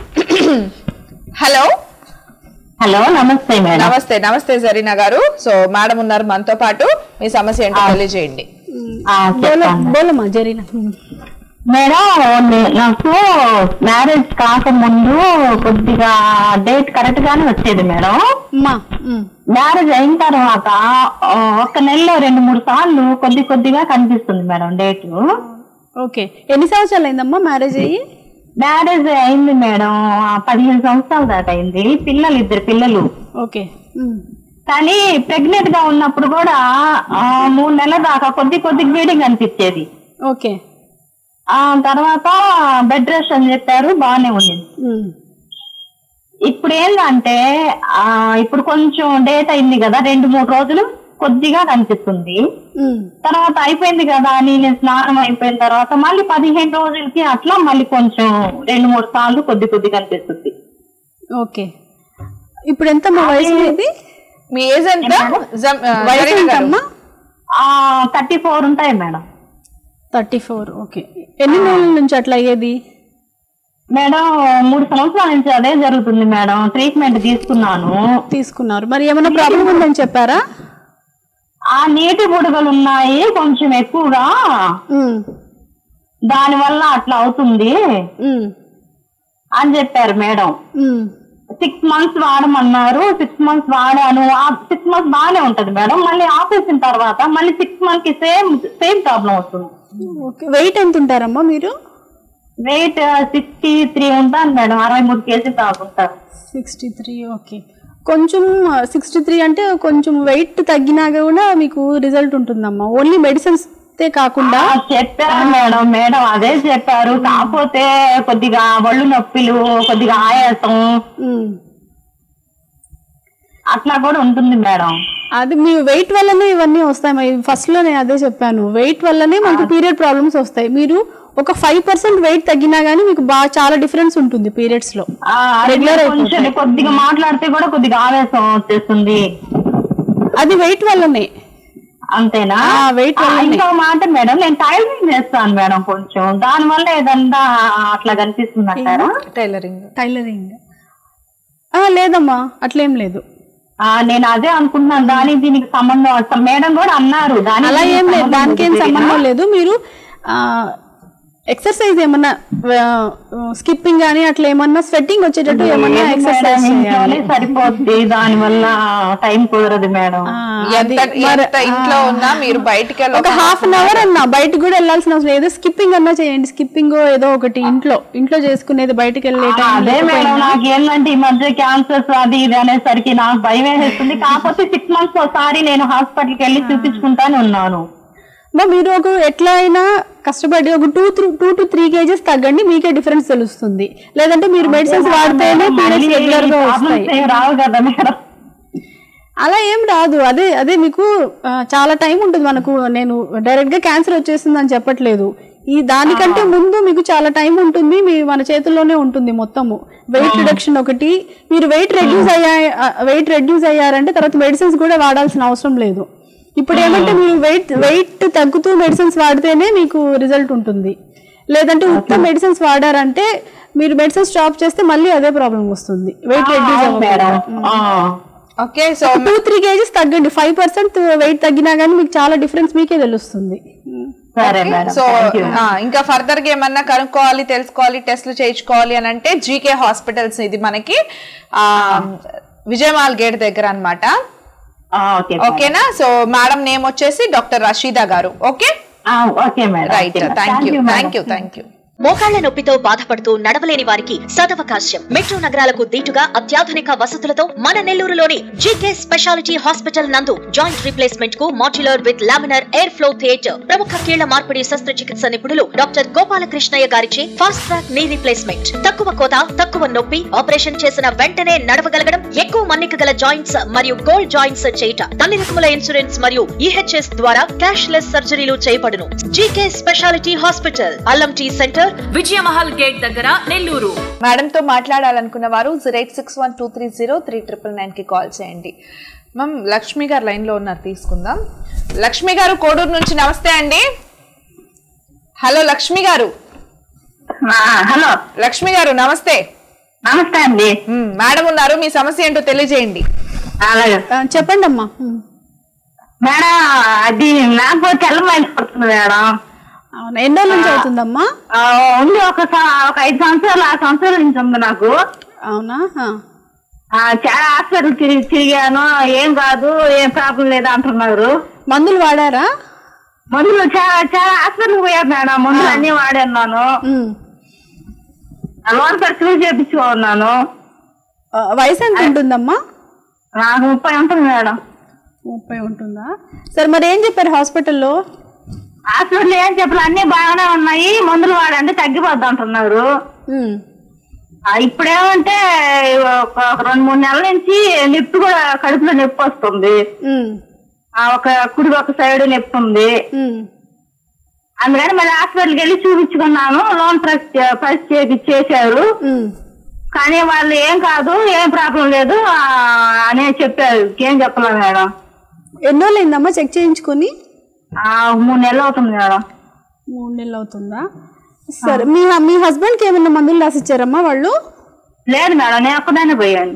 హలో హలో నమస్తే మేడం నమస్తే నమస్తే జరీనా గారు సో మేడం ఉన్నారు మనతో పాటు మీ సమస్య ఏంటో తెలియజేయండి ఆ, బోల చెప్తాను. బోలమ్మా జరీనా మేడం నే- నాకు మ్యారేజ్ కాకముందు కొద్దిగా డేట్ కరెక్ట్ గానే వచ్చేది మేడం అమ్మా ఉమ్. మ్యారేజ్ అయిన తర్వాత ఆ, ఒక నెలలో రెండు మూడు సార్లు కొద్ది కొద్దిగా కనిపిస్తుంది మేడం డేట్ ఓకే ఎన్ని సంవత్సరాలు అయిందమ్మా మ్యారేజ్ అయ్యి మ్యారేజ్ అయింది మేడం ఆ, పదిహేను సంవత్సరాల దాకా అయింది పిల్లలు ఇద్దరు పిల్లలు ఓకే ఉమ్. కానీ ప్రెగ్నెంట్ గా ఉన్నప్పుడు కూడా ఆ, మూడు నెలల దాకా కొద్ది కొద్ది బ్లీడింగ్ అనిపించేది ఓకే ఆ తర్వాత బెడ్ రెస్ట్ అని చెప్పారు బాగానే ఉండింది ఉమ్. ఇప్పుడు ఏంటంటే ఆ ఇప్పుడు కొంచెం డేట్ అయింది కదా రెండు మూడు రోజులు కొద్దిగా కనిపిస్తుంది ఉమ్. తర్వాత అయిపోయింది కదా అని నేను స్నానం అయిపోయిన తర్వాత మళ్ళీ పదిహేను రోజులకి అట్లా మళ్ళీ కొంచెం రెండు మూడు సార్లు కొద్ది కొద్ది కనిపిస్తుంది ఓకే ఇప్పుడు ఎంత మా వయసు మీది మీ ఏజ్ ఎంత జమ్- ఆ, వయసు జరీనా ఎంత గారు అమ్మా ఆ థర్టీ ఫోర్ ఉంటాయి మేడం థర్టీ ఫోర్ ఓకే ఎన్ని నెలల నుంచి అట్లా అయ్యేది మేడం మూడు సంవత్సరాల నుంచి అదే జరుగుతుంది మేడం ట్రీట్మెంట్ తీసుకున్నాను తీసుకున్నారు మరి ఏమైనా ప్రాబ్లం ఉందని చెప్పారా ఆ నీటి బుడగలు ఉన్నాయి కొంచెం ఎక్కువగా ఉమ్, దాని వల్ల అట్లా అవుతుంది ఉమ్, అని చెప్పారు మేడం ఉమ్. సిక్స్ మంత్స్ వాడమన్నారు సిక్స్ మంత్స్ వాడాను సిక్స్ మంత్స్ బాగానే ఉంటది మేడం మళ్ళీ ఆపేసిన తర్వాత మళ్ళీ సిక్స్ మంత్ కి సేమ్ సేమ్ ప్రాబ్లం వస్తుంది ఓకే వెయిట్ ఎంత ఉంటారమ్మా మీరు వెయిట్ సిక్స్టీ త్రీ ఉంటాను మేడం అరవై మూడు కేజీ దాకుంటారు సిక్స్టీ త్రీ ఓకే కొంచెం సిక్స్టీ త్రీ అంటే కొంచెం వెయిట్ తగ్గినా కూడా మీకు రిజల్ట్ ఉంటుందమ్మా ఓన్లీ మెడిసిన్స్ కాకుండా ఆ, చెప్పారు మేడం మేడం అదే చెప్పారు కాకపోతే కొద్దిగా ఒళ్ళు నొప్పులు కొద్దిగా ఆయాసం ఉమ్, అట్లా కూడా ఉంటుంది మేడం అది మీ వెయిట్ వల్లనే ఇవన్నీ వస్తాయి మరి ఫస్ట్ లో నేను అదే చెప్పాను వెయిట్ వల్లనే మనకు పీరియడ్ ప్రాబ్లమ్స్ వస్తాయి మీరు ఒక ఫైవ్ పర్సెంట్ వెయిట్ తగ్గినా గానీ మీకు బాగా చాలా డిఫరెన్స్ ఉంటుంది పీరియడ్స్ లో ఆ, అది Regular కొంచెం కొద్దిగా మాట్లాడితే కూడా కొద్దిగా ఆవేశం వచ్చేస్తుంది అది వెయిట్ వల్లనే అంతేనా ఆ, weight ఆ, వల్లనే. ఇంకో మాట మేడం నేను టైలరింగ్ చేస్తాను మేడం కొంచెం దాని వల్ల ఏదన్నా అట్లా కనిపిస్తుంది అంటారా టైలరింగ్ టైలరింగ్ లేదమ్మా అట్లేం లేదు ఆ, నేను అదే అనుకుంటున్నాను దానికి దీనికి సంబంధం అసలు మేడం కూడా అన్నారు దానికి అలా ఏం దీనికి లేదు సంబంధం దానికి ఏం ఉంది సంబంధం లేదు మీరు ఎక్సర్సైజ్ ఏమన్నా స్కిప్పింగ్ కానీ అట్లా ఏమన్నా స్వెట్టింగ్ వచ్చేటట్టు ఏమన్నా లేదు ఎక్సర్సైజ్ మేడం, ఇంట్లోనే సరిపోద్ది దాని వల్ల టైం కుదరదు మేడం ఎంత ఎంత ఇంట్లో ఉన్నా మీరు బయటికి వెళ్ళి ఒక హాఫ్ అన్ అవర్ అన్నా బయటకు కూడా వెళ్ళాల్సిన అవసరం లేదు స్కిప్పింగ్ అన్నా చేయండి స్కిప్పింగ్ ఏదో ఒకటి ఇంట్లో ఇంట్లో చేసుకునేది బయటకు వెళ్ళే ఆ, అదే మేడం నాకు ఏంటంటే ఈ మధ్య క్యాన్సర్స్ అది ఇది అనేసరికి నాకు భయం వేసేస్తుంది కాకపోతే సిక్స్ మంత్స్ ఒకసారి నేను హాస్పిటల్కి వెళ్ళి చూపించుకుంటానే ఉన్నాను మా మీరు ఒక ఎట్లా అయినా కష్టపడి ఒక two two to three kgs తగ్గండి మీకే డిఫరెన్స్ తెలుస్తుంది లేదంటే మీరు మెడిసిన్స్ వాడితేనే పీరియడ్స్ రెగ్యులర్ గా వస్తాయి ప్రాబ్లమ్స్ ఏం రావు కదా మేడం అలా ఏం రాదు అదే అదే మీకు ఆ, చాలా టైం ఉంటుంది మనకు నేను డైరెక్ట్ గా క్యాన్సర్ వచ్చేసింది అని చెప్పట్లేదు ఈ దానికంటే ముందు మీకు చాలా టైం ఉంటుంది మీ మన చేతుల్లోనే ఉంటుంది మొత్తము వెయిట్ రిడక్షన్ ఒకటి మీరు వెయిట్ రెడ్యూస్ అయ్యా వెయిట్ రెడ్యూస్ అయ్యారంటే తర్వాత మెడిసిన్స్ కూడా వాడాల్సిన అవసరం లేదు ఇప్పుడు ఏమంటే మీరు వెయిట్ వెయిట్ తగ్గుతూ మెడిసిన్స్ వాడితేనే మీకు రిజల్ట్ ఉంటుంది లేదంటే ఉత్త మెడిసిన్స్ వాడారంటే మీరు మెడిసిన్స్ స్టాప్ చేస్తే మళ్ళీ అదే ప్రాబ్లం వస్తుంది వెయిట్ రెడ్యూస్ మేడం ఆ. Okay so two three kgs తగ్గండి ఫైవ్ పర్సెంట్ వెయిట్ తగ్గినా కానీ మీకు చాలా డిఫరెన్స్ మీకే తెలుస్తుంది సరే మేడం సో ఆ, ఇంకా ఫర్దర్ గా ఏమన్నా కనుక్కోవాలి తెలుసుకోవాలి టెస్ట్లు చేయించుకోవాలి అని అంటే జీకే హాస్పిటల్స్ ఇది మనకి ఆ విజయమాల్ గేట్ దగ్గర అన్నమాట ఆ, ఓకే ఓకేనా సో మేడం నేమ్ వచ్చేసి డాక్టర్ రషీదా గారు ఓకే ఆ, okay madam right okay madam. Thank you madam. Thank you thank you మోకాళ్ల నొప్పితో బాధపడుతూ నడవలేని వారికి సదవకాశం మెట్రో నగరాలకు దీటుగా అత్యాధునిక వసతులతో మన నెల్లూరులోని జీకే స్పెషాలిటీ హాస్పిటల్ నందు జాయింట్ రీప్లేస్మెంట్ కు modular with laminar air flow theatre ప్రముఖ కీళ్ల మార్పిడి శస్త్రచికిత్స నిపుణులు డాక్టర్ గోపాలకృష్ణయ్య గారిచే ఫాస్ట్ ట్రాక్ నీ రీప్లేస్మెంట్ తక్కువ కోత తక్కువ నొప్పి ఆపరేషన్ చేసిన వెంటనే నడవగలగడం ఎక్కువ మన్నిక గల జాయింట్స్ మరియు గోల్డ్ జాయింట్స్ చేయుట అన్ని రకముల ఇన్సూరెన్స్ మరియు ఈహెచ్ఎస్ ద్వారా క్యాష్ లెస్ సర్జరీలు చేయబడును జీకే స్పెషాలిటీ హాస్పిటల్ అల్లం టీ సెంటర్ విజయమహల్ గేట్ దగ్గర నెల్లూరు మేడం తో మాట్లాడాలనుకున్న వారు zero eight six one two three zero three triple nine కి కాల్ చేయండి మ్యామ్ లక్ష్మి గారు లైన్ లో ఉన్నారు తీసుకుందాం లక్ష్మి గారు కోడూరు నుంచి నమస్తే అండి హలో లక్ష్మి గారు ఆ, హలో లక్ష్మి గారు నమస్తే నమస్తే అండి మ్మ్, మేడం ఉన్నారు మీ సమస్య ఏంటో తెలియజేయండి అలాగే ఆ, చెప్పండి అమ్మా ఉమ్. మేడం అది నాకు తెల్లమైంది పడుతుంది మేడం అవునా ఎన్ని రోజుల నుంచి అవుతుందమ్మా ఆ, ఉంది ఒక స- ఒక ఐదు సంవత్సరాలు ఆరు సంవత్సరాల నుంచి ఉంది నాకు అవునా ఆ. ఆ, చాలా హాస్పిటల్ తిరిగి తిరిగాను ఏం కాదు ఏం ప్రాబ్లం లేదు అంటున్నారు మందులు వాడారా మందులు చాలా చాలా హాస్పిటల్ పోయాను మేడం మందులు అన్ని వాడాను ఉమ్. లోన్ ఖర్చులు చేపించుకున్నాను ఆ, వయసు ఎంత ఉంటుందమ్మా నాకు ముప్పై ఉంటుంది మేడం ముప్పై ఉంటుందా సరే మరి ఏం చెప్పారు హాస్పిటల్లో హాస్పిటల్ ఏం చెప్పాలి అన్ని బాగానే ఉన్నాయి మందులు వాడండి తగ్గిపోద్ది అంటున్నారు ఉమ్. ఆ, ఇప్పుడేమంటే ఒక ఒక రెండు మూడు నెలల నుంచి నొప్పి కూడా కడుపులో నొప్పి వస్తుంది ఉమ్. ఆ, ఒక కుడి ఒక సైడ్ నొప్పి ఉంది ఉమ్. అందుకని మళ్ళీ హాస్పిటల్కి వెళ్ళి చూపించుకున్నాను లోన్ ప్రెస్ ప్రెస్ చేసి చేశారు ఉమ్. కానీ వాళ్ళు ఏం కాదు ఏం ప్రాబ్లం లేదు ఆ, అనే చెప్పారు ఏం చెప్పలేదు మేడం ఎన్ని రోజులు అయిందమ్మా చెక్ చేయించుకొని ఆ, మూడు నెలలు అవుతుంది మేడం మూడు నెలలు అవుతుందా సరే మీ మీ హస్బెండ్కి ఏమైనా మందులు రాసిచ్చారమ్మా వాళ్ళు లేదు మేడం నేను ఒక్కదానే పోయాను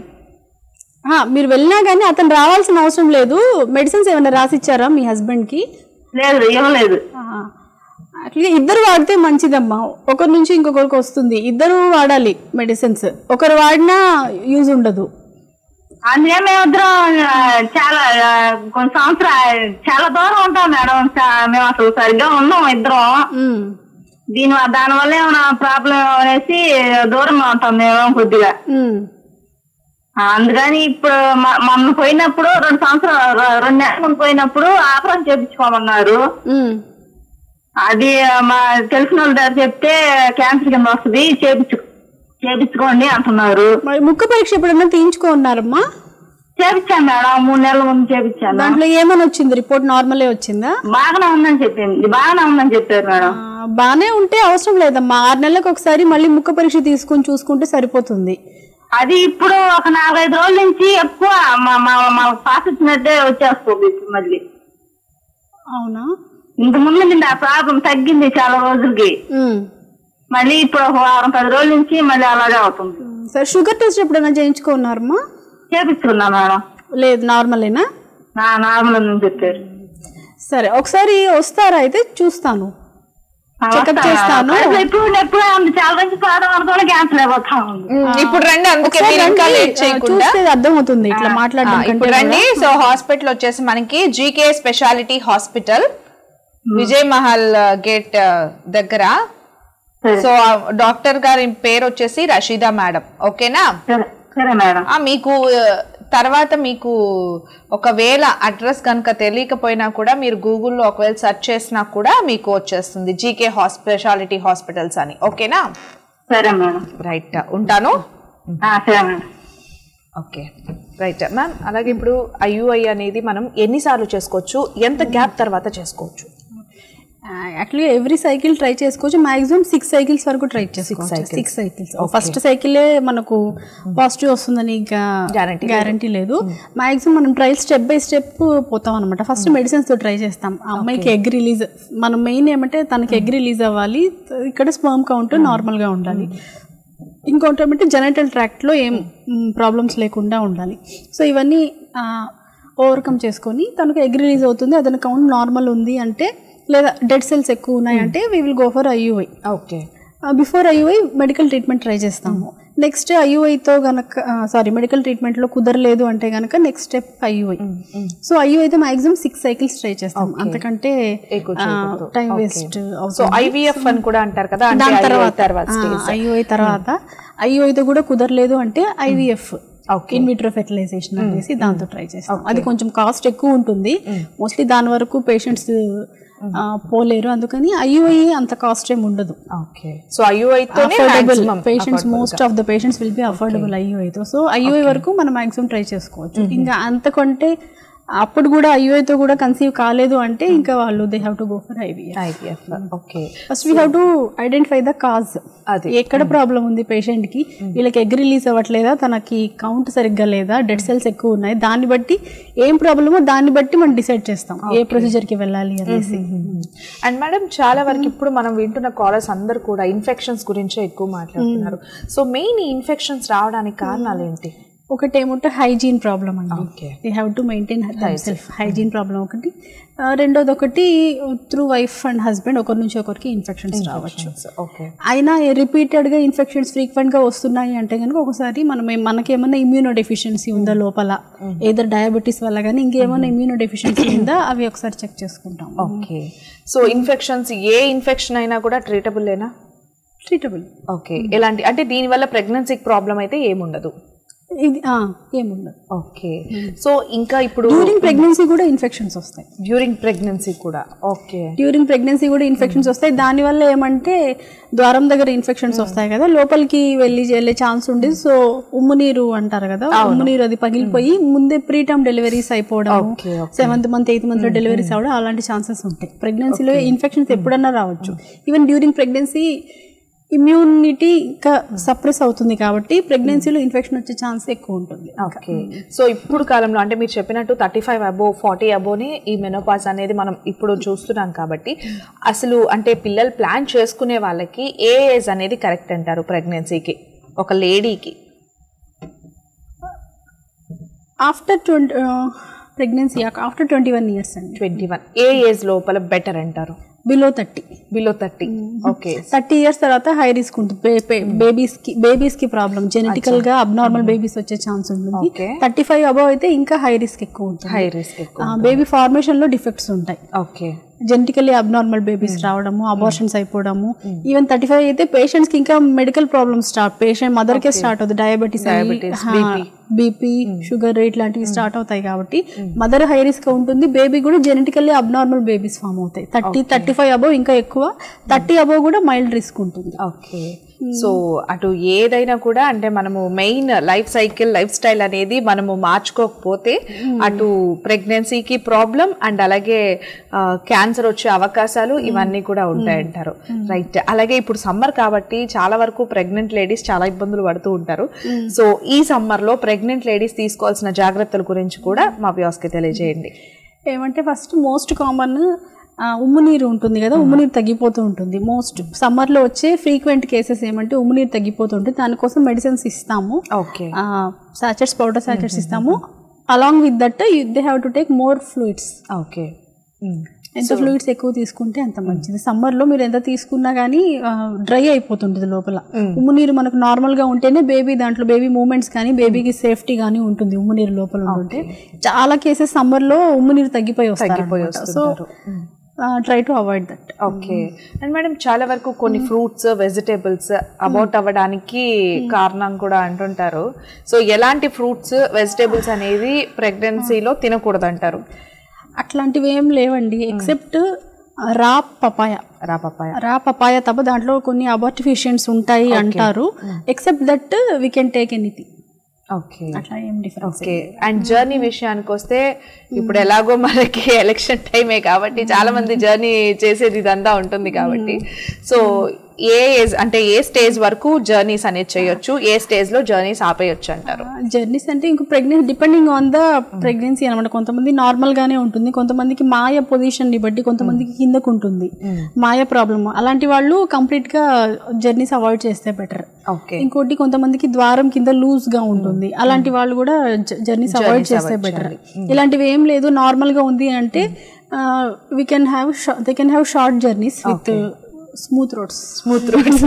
ఆ, మీరు వెళ్ళినా కానీ అతను రావాల్సిన అవసరం లేదు మెడిసిన్స్ ఏమైనా రాసిచ్చారా మీ హస్బెండ్కి లేదు ఇవ్వలేదు అట్లా ఇద్దరు వాడితే మంచిదమ్మా ఒకరి నుంచి ఇంకొకరికి వస్తుంది ఇద్దరు వాడాలి మెడిసిన్స్ ఒకరు వాడినా యూజ్ ఉండదు అందుకే మేమిద్దరం ఆ, చాలా ఆ, కొన్ని సంవత్సరాలు చాలా దూరం ఉంటాం మేడం చా- మేము అసలు సరిగ్గా ఉన్నాం ఇద్దరం ఉమ్. దీని దాని వల్ల ఏమైనా ప్రాబ్లం అనేసి దూరంగా ఉంటాం మేము కొద్దిగా ఉమ్. ఆ, అందుకని ఇప్పుడు మ- మొన్న పోయినప్పుడు రెండు సంవత్సరాలు రె- రెండు నెలల ముందు పోయినప్పుడు ఆపరేషన్ చేయించుకోమన్నారు ఉమ్. అది ఆ, మా తెలిసిన వాళ్ళ దగ్గర చెప్తే క్యాన్సర్ కింద వస్తుంది చేపించు చేపించుకోండి అంటున్నారు మరి ముక్కు పరీక్ష ఎప్పుడన్నా తీయించుకున్నారమ్మా చేపించాను మేడం మూడు నెలల ముందు చేపించాను దాంట్లో ఏమని వచ్చింది రిపోర్ట్ నార్మలే వచ్చిందా బాగానే ఉందని చెప్పింది బాగానే ఉందని చెప్పారు మేడం ఆ, బానే ఉంటే అవసరం లేదమ్మా ఆరు నెలలకు ఒకసారి మళ్ళీ ముక్క పరీక్ష తీసుకుని చూసుకుంటే సరిపోతుంది అది ఇప్పుడు ఒక నాలుగైదు రోజుల నుంచి ఎక్కువ మా మా మా పాస్ ఇచ్చినట్టే వచ్చేస్తుంది ఇప్పుడు మళ్ళీ అవునా ఇంత ముందు నిండి ఆ ప్రాబ్లం తగ్గింది చాలా రోజులకి ఉమ్. మళ్ళీ ఇప్పుడు ఒక వారం పది రోజుల నుంచి మళ్ళీ అలాగే అవుతుంది సరే షుగర్ టెస్ట్ ఎప్పుడైనా చేయించుకున్నారమ్మా చేపించుకున్నా మేడం లేదు నార్మలేనా నా నార్మల్ ఉందని చెప్పారు సరే ఒకసారి వస్తారా అయితే చూస్తాను ఆ, Checkup వస్తా చేస్తాను. మేడం. ఎప్పుడు ఎప్పుడు ఉంది చాలా మంది ప్రాణం అనుకోని క్యాన్సర్ అయిపోతా ఉంది ఉమ్, ఇప్పుడు రండి అందుకే ఒకసారి మీరు ఇంకా రండి, లేట్ ఆ, చేయకుండా చూస్తే అర్థమవుతుంది ఇట్లా ఆ, మాట్లాడడం ఇప్పుడు కంటే రండి సో హాస్పిటల్ వచ్చేసి మనకి GK speciality hospital Vijay Mahal gate దగ్గర సరే. సో ఆ డాక్టర్ గారి పేరు వచ్చేసి రషీదా మేడం ఓకేనా సరే సరే మేడం ఆ, మీకు ఆ, తర్వాత మీకు ఒకవేళ అడ్రస్ కనుక తెలియకపోయినా కూడా మీరు గూగుల్లో ఒకవేళ సెర్చ్ చేసినా కూడా మీకు వచ్చేస్తుంది జీకే స్పెషాలిటీ హాస్పిటల్స్ అని ఓకేనా సరే మేడం రైట్ ఉంటాను ఆ, సరే మేడం ఓకే రైట్ మ్యామ్ అలాగే ఇప్పుడు ఐయుఐ అనేది మనం ఎన్నిసార్లు చేసుకోవచ్చు ఎంత గ్యాప్ తర్వాత చేసుకోవచ్చు యాక్చువల్లీ ఎవ్రీ సైకిల్ ట్రై చేసుకోవచ్చు మాక్సిమం సిక్స్ సైకిల్స్ వరకు ట్రై చేసుకోవచ్చు cycles. సిక్స్ సైకిల్స్ ఫస్ట్ సైకిలే మనకు పాజిటివ్ వస్తుందని ఇంకా Guarantee గ్యారంటీ లేదు మాక్సిమం మనం ట్రయల్ స్టెప్ బై స్టెప్ పోతాం అనమాట ఫస్ట్ మెడిసిన్స్ తో ట్రై చేస్తాం ఆ అమ్మాయికి ఎగ్ రిలీజ్ మనం మెయిన్ ఏమంటే తనకి ఎగ్ రిలీజ్ అవ్వాలి ఇక్కడ స్పర్మ్ కౌంట్ నార్మల్ గా ఉండాలి ఇంకోటి ఏమంటే జెనటల్ ట్రాక్ట్లో ఏం ప్రాబ్లమ్స్ లేకుండా ఉండాలి సో ఇవన్నీ ఓవర్కమ్ చేసుకొని తనకు ఎగ్ రిలీజ్ అవుతుంది అతని కౌంట్ నార్మల్ ఉంది అంటే లేదా డెడ్ సెల్స్ ఎక్కువ ఉన్నాయంటే we will go for IUI okay before IUI medical treatment try చేస్తాము నెక్స్ట్ ఐయుఐతో గనక సారీ మెడికల్ ట్రీట్మెంట్లో కుదరలేదు అంటే గనక నెక్స్ట్ స్టెప్ ఐయుఐ సో ఐయుఐతో మాక్సిమం సిక్స్ సైకిల్స్ ట్రై చేస్తాం అంతకంటే ఎక్కువ చేయకూడదు. Time Okay. Waste so IVF అని కూడా అంటారు కదా అంటే దాని IVF తర్వాత తర్వాత stage. ఐఓఐ తర్వాత ఐఓఐతో కూడా కుదరలేదు అంటే IVF Okay. In vitro fertilization అనేసి దాంతో ట్రై చేస్తాం అది కొంచెం కాస్ట్ ఎక్కువ ఉంటుంది మోస్ట్లీ దాని వరకు పేషెంట్స్ పోలేరు అందుకని ఐఓఐ అంత కాస్ట్ ఏమి ఉండదు ఓకే సో ఐయుఐ తోనే affordable maximum patients affordable most of the patients will be affordable ఐఓఐతో సో ఐఓఐ వరకు మనం మాక్సిమం ట్రై చేసుకోవచ్చు ఇంకా అంతకంటే అప్పుడు కూడా ఐఓఐతో కూడా కన్సీవ్ కాలేదు అంటే ఇంకా వాళ్ళు they have to go for IVF IVF okay first we have to identify the cause అది. ఎక్కడ ప్రాబ్లం ఉంది పేషెంట్ కి వీళ్ళకి ఎగ్ రిలీజ్ అవ్వట్లేదా తనకి కౌంట్ సరిగ్గా లేదా డెడ్ సెల్స్ ఎక్కువ ఉన్నాయి దాన్ని బట్టి ఏం ప్రాబ్లమో దాన్ని బట్టి మనం డిసైడ్ చేస్తాం ఏ ప్రొసీజర్ కి వెళ్ళాలి అనేసి అండ్ మేడం చాలా వరకు ఇప్పుడు మనం వింటున్న కాలర్స్ అందరు కూడా ఇన్ఫెక్షన్స్ గురించే ఎక్కువ మాట్లాడుతున్నారు సో మెయిన్ ఈ ఇన్ఫెక్షన్స్ రావడానికి కారణాలు ఏంటి ఒకటి ఏమంటే హైజీన్ ప్రాబ్లం అండి Okay. They have to maintain self hygiene problem ఒకటి ఆ, రెండోది ఒకటి త్రూ వైఫ్ అండ్ హస్బెండ్ ఒకరి నుంచి ఒకరికి ఇన్ఫెక్షన్స్ రావచ్చు ఓకే అయినా రిపీటెడ్గా ఇన్ఫెక్షన్స్ ఫ్రీక్వెంట్గా వస్తున్నాయి అంటే కనుక ఒకసారి మనం ఏ- మనకేమన్నా ఇమ్యూనో డెఫిషియన్సీ ఉందా లోపల ఏదో డయాబెటీస్ వల్ల కానీ ఇంకేమైనా ఇమ్యూనో డెఫిషియన్సీ ఉందా అవి ఒకసారి చెక్ చేసుకుంటాం ఓకే సో ఇన్ఫెక్షన్స్ ఏ ఇన్ఫెక్షన్ అయినా కూడా ట్రీటబుల్ లేనా ట్రీటబుల్ ఓకే ఎలాంటి అంటే దీనివల్ల ప్రెగ్నెన్సీకి ప్రాబ్లం అయితే ఏముండదు ఇది ఆ, ఏముండదు ఓకే సో ఇంకా ఇప్పుడు డ్యూరింగ్ ప్రెగ్నెన్సీ కూడా ఇన్ఫెక్షన్స్ వస్తాయి డ్యూరింగ్ ప్రెగ్నెన్సీ కూడా ఓకే డ్యూరింగ్ ప్రెగ్నెన్సీ కూడా ఇన్ఫెక్షన్స్ వస్తాయి దానివల్ల ఏమంటే ద్వారం దగ్గర ఇన్ఫెక్షన్స్ వస్తాయి కదా లోపలికి వెళ్ళి వెళ్ళే ఛాన్స్ ఉంది సో ఉమ్ము నీరు అంటారు కదా ఉమ్ము నీరు అది పగిలిపోయి ముందే ప్రీటర్మ్ డెలివరీస్ అయిపోవడం Okay, okay. Seventh month eighth month లో డెలివరీస్ అవడం అలాంటి ఛాన్సెస్ ఉంటాయి ప్రెగ్నెన్సీలో ఇన్ఫెక్షన్స్ ఎప్పుడన్నా రావచ్చు ఈవెన్ డ్యూరింగ్ ప్రెగ్నెన్సీ ఇమ్యూనిటీ ఇంకా సప్రెస్ అవుతుంది కాబట్టి ప్రెగ్నెన్సీలో ఇన్ఫెక్షన్ వచ్చే ఛాన్స్ ఎక్కువ ఉంటుంది ఓకే సో ఇప్పుడు కాలంలో అంటే మీరు చెప్పినట్టు థర్టీ ఫైవ్ అబో ఫార్టీ అబోనే ఈ మెనోపాజ్ అనేది మనం ఇప్పుడు చూస్తున్నాం కాబట్టి అసలు అంటే పిల్లలు ప్లాన్ చేసుకునే వాళ్ళకి ఏ ఏజ్ అనేది కరెక్ట్ అంటారు ప్రెగ్నెన్సీకి ఒక లేడీకి after twenty pregnancy after twenty one years అండి ట్వంటీ వన్ ఏ ఏజ్ లోపల బెటర్ అంటారు below thirty below thirty okay thirty years తర్వాత హై రిస్క్ ఉంటుంది బేబీస్ కి బేబీస్ కి ప్రాబ్లం జెనెటికల్ గా అబ్నార్మల్ బేబీస్ వచ్చే ఛాన్స్ ఉంటుంది Okay. థర్టీ ఫైవ్ అబౌవ్ అయితే ఇంకా హై రిస్క్ ఎక్కువ ఉంటుంది హై రిస్క్ ఎక్కువ బేబీ ఫార్మేషన్ లో డిఫెక్ట్స్ ఉంటాయి ఓకే జెనెటికల్లీ అబ్నార్మల్ బేబీస్ రావడము అబార్షన్స్ అయిపోవడము ఈవెన్ థర్టీ ఫైవ్ అయితే పేషెంట్స్ కి ఇంకా medical problems start patient mother కే స్టార్ట్ అవుతుంది diabetes Diabetes, BP. BP sugar ఇట్లాంటివి స్టార్ట్ అవుతాయి కాబట్టి మదర్ హై రిస్క్ ఉంటుంది బేబీ కూడా జెనెటికల్లీ అబ్నార్మల్ బేబీస్ ఫామ్ అవుతాయి థర్టీ థర్టీ ఫైవ్ అబౌవ్ ఇంకా ఎక్కువ థర్టీ అబౌవ్ కూడా మైల్డ్ రిస్క్ ఉంటుంది ఓకే సో అటు ఏదైనా కూడా అంటే మనము main life cycle lifestyle అనేది మనము మార్చుకోకపోతే అటు ప్రెగ్నెన్సీకి ప్రాబ్లం అండ్ అలాగే క్యాన్సర్ వచ్చే అవకాశాలు ఇవన్నీ కూడా ఉంటాయంటారు రైట్ అలాగే ఇప్పుడు సమ్మర్ కాబట్టి చాలా వరకు ప్రెగ్నెంట్ లేడీస్ చాలా ఇబ్బందులు పడుతూ ఉంటారు సో ఈ సమ్మర్ లో ప్రెగ్నెంట్ లేడీస్ తీసుకోవాల్సిన జాగ్రత్తల గురించి కూడా మా వ్యూస్కి తెలియజేయండి ఏమంటే ఫస్ట్ మోస్ట్ కామన్ ఉమ్ము నీరు ఉంటుంది కదా ఉమ్ము నీరు తగ్గిపోతూ ఉంటుంది మోస్ట్ సమ్మర్లో వచ్చే ఫ్రీక్వెంట్ కేసెస్ ఏమంటే ఉమ్ము నీరు తగ్గిపోతూ ఉంటుంది దానికోసం మెడిసిన్స్ ఇస్తాము ఓకే సాచెట్స్ పౌడర్ సాచెట్స్ ఇస్తాము along with that they have to take more fluids okay ఎంత ఫ్లూయిడ్స్ ఎక్కువ తీసుకుంటే అంత మంచిది సమ్మర్ లో మీరు ఎంత తీసుకున్నా కానీ డ్రై అయిపోతుంటుంది లోపల ఉమ్ము నీరు మనకు నార్మల్ గా ఉంటేనే బేబీ దాంట్లో బేబీ మూమెంట్స్ కానీ బేబీకి సేఫ్టీ కానీ ఉంటుంది ఉమ్ము నీరు లోపల ఉంటుంటే చాలా కేసెస్ సమ్మర్ లో ఉమ్ము నీరు తగ్గిపోయి తగ్గిపోయి వస్తారు సో వస్తుంటారు. Try to avoid that okay and madam చాలా వరకు కొన్ని ఫ్రూట్స్ వెజిటేబుల్స్ అబౌట్ అవ్వడానికి కారణం కూడా అంటుంటారు సో ఎలాంటి ఫ్రూట్స్ వెజిటేబుల్స్ అనేది ప్రెగ్నెన్సీలో తినకూడదు అంటారు అట్లాంటివి ఏం లేవండి ఎక్సెప్ట్ రా పపాయ రా పప్పాయ రా పపాయ తప్ప దాంట్లో కొన్ని అబార్టిఫిషియన్స్ ఉంటాయి అంటారు except that we can take anything okay అట్లా ఏం డిఫరెన్స్ ఓకే అండ్ జర్నీ విషయానికి వస్తే ఇప్పుడు ఎలాగో మనకి ఎలక్షన్ టైమే కాబట్టి చాలా మంది జర్నీ చేసేది ఇదంతా ఉంటుంది కాబట్టి సో ఏ ఏజ్ అంటే ఏ స్టేజ్ వరకు జర్నీస్ అనేది చేయొచ్చు ఏ స్టేజ్ లో జర్నీస్ ఆపేయొచ్చు అంటారు జర్నీస్ అంటే ఇంక pregnancy depending on the pregnancy అనమాట కొంతమంది నార్మల్ గానే ఉంటుంది కొంతమందికి మాయ పొజిషన్ ని బట్టి కొంతమందికి కిందకు ఉంటుంది మాయ ప్రాబ్లమ్ అలాంటి వాళ్ళు కంప్లీట్ గా జర్నీస్ అవాయిడ్ చేస్తే బెటర్ ఓకే ఇంకోటి కొంతమందికి ద్వారం కింద లూజ్ గా ఉంటుంది అలాంటి వాళ్ళు కూడా జర్నీస్ అవాయిడ్ చేస్తే బెటర్ ఇలాంటివి ఏం లేదు నార్మల్ గా ఉంది అంటే we can have they can have short journeys with smooth roads smooth roads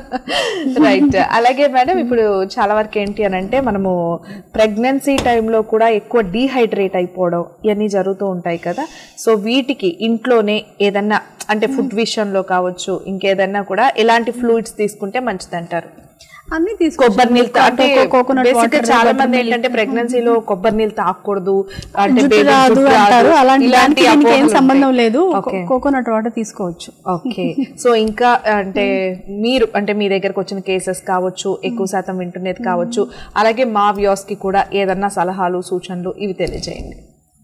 right అలాగే మేడం ఇప్పుడు చాలా వరకు ఏంటి అని అంటే మనము ప్రెగ్నెన్సీ టైంలో కూడా ఎక్కువ డీహైడ్రేట్ అయిపోవడం ఇవన్నీ జరుగుతూ ఉంటాయి కదా సో వీటికి ఇంట్లోనే ఏదన్నా అంటే ఫుడ్ విషయంలో కావచ్చు ఇంకేదన్నా కూడా ఎలాంటి ఫ్లూయిడ్స్ తీసుకుంటే మంచిది అంటారు అన్ని తీసుకో కొబ్బరి నీళ్ళు తా- అంటే కోకోనట్ basic గా చాలా మంది ఏంటంటే ప్రెగ్నెన్సీలో కొబ్బరి నీళ్ళు తాగకూడదు అంటే జుట్టు baby రాదు జుట్టు అంటారు రాదు. అలాంటి ఇలాంటి దానికి దీనికి ఏం అపోహలు సంబంధం ఉంటాయి. లేదు ఓకే కోకోనట్ వాటర్ తీసుకోవచ్చు ఓకే సో ఇంకా అంటే మీరు అంటే మీ దగ్గరకు వచ్చిన కేసెస్ కావచ్చు ఎక్కువ శాతం వింటున్నది కావచ్చు అలాగే మా వ్యూస్ కి కూడా ఏదన్నా సలహాలు సూచనలు ఇవి తెలియజేయండి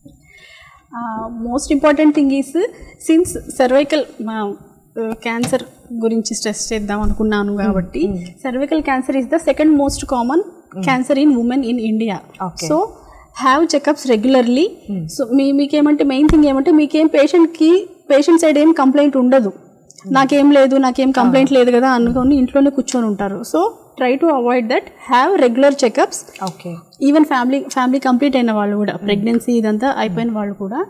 most important thing is since cervical cancer గురించి స్ట్రెస్ చేద్దాం అనుకున్నాను కాబట్టి cervical cancer is the second most common cancer in women in India Okay. So have checkups regularly so మీ మీకేమంటే మెయిన్ థింగ్ ఏమంటే మీకేం పేషెంట్కి పేషెంట్ సైడ్ ఏం కంప్లైంట్ ఉండదు నాకేం లేదు నాకేం కంప్లైంట్ లేదు కదా అనుకొని ఇంట్లోనే కూర్చొని ఉంటారు so try to avoid that have regular checkups okay even family family complete అయిన వాళ్ళు కూడా ప్రెగ్నెన్సీ ఇదంతా అయిపోయిన వాళ్ళు కూడా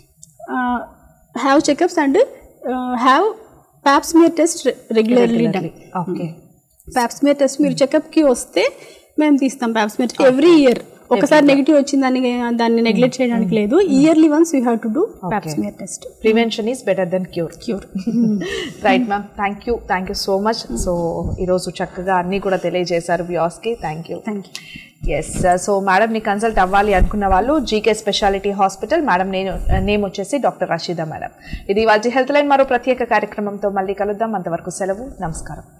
have checkups and have pap smear test regularly done okay pap smear test మీరు చెకప్కి వస్తే మేము తీస్తాం ప్యాప్స్మియర్ ఎవ్రీ ఇయర్ ఒకసారి నెగిటివ్ వచ్చిందని దాన్ని నెగ్లెక్ట్ చేయడానికి లేదు yearly once you have to do pap smear test prevention is better than cure cure right ma'am thank you thank you so much so ఈరోజు చక్కగా అన్నీ కూడా తెలియజేశారు వ్యూస్కి thank you thank you yes so మేడంని కన్సల్ట్ అవ్వాలి అనుకున్న వాళ్ళు జీకే స్పెషాలిటీ హాస్పిటల్ మేడం నేను నేమ్ వచ్చేసి డాక్టర్ రషీదా మేడం ఇది వాళ్ళ హెల్త్ లైన్ మరో ప్రత్యేక కార్యక్రమంతో మళ్ళీ కలుద్దాం అంతవరకు సెలవు నమస్కారం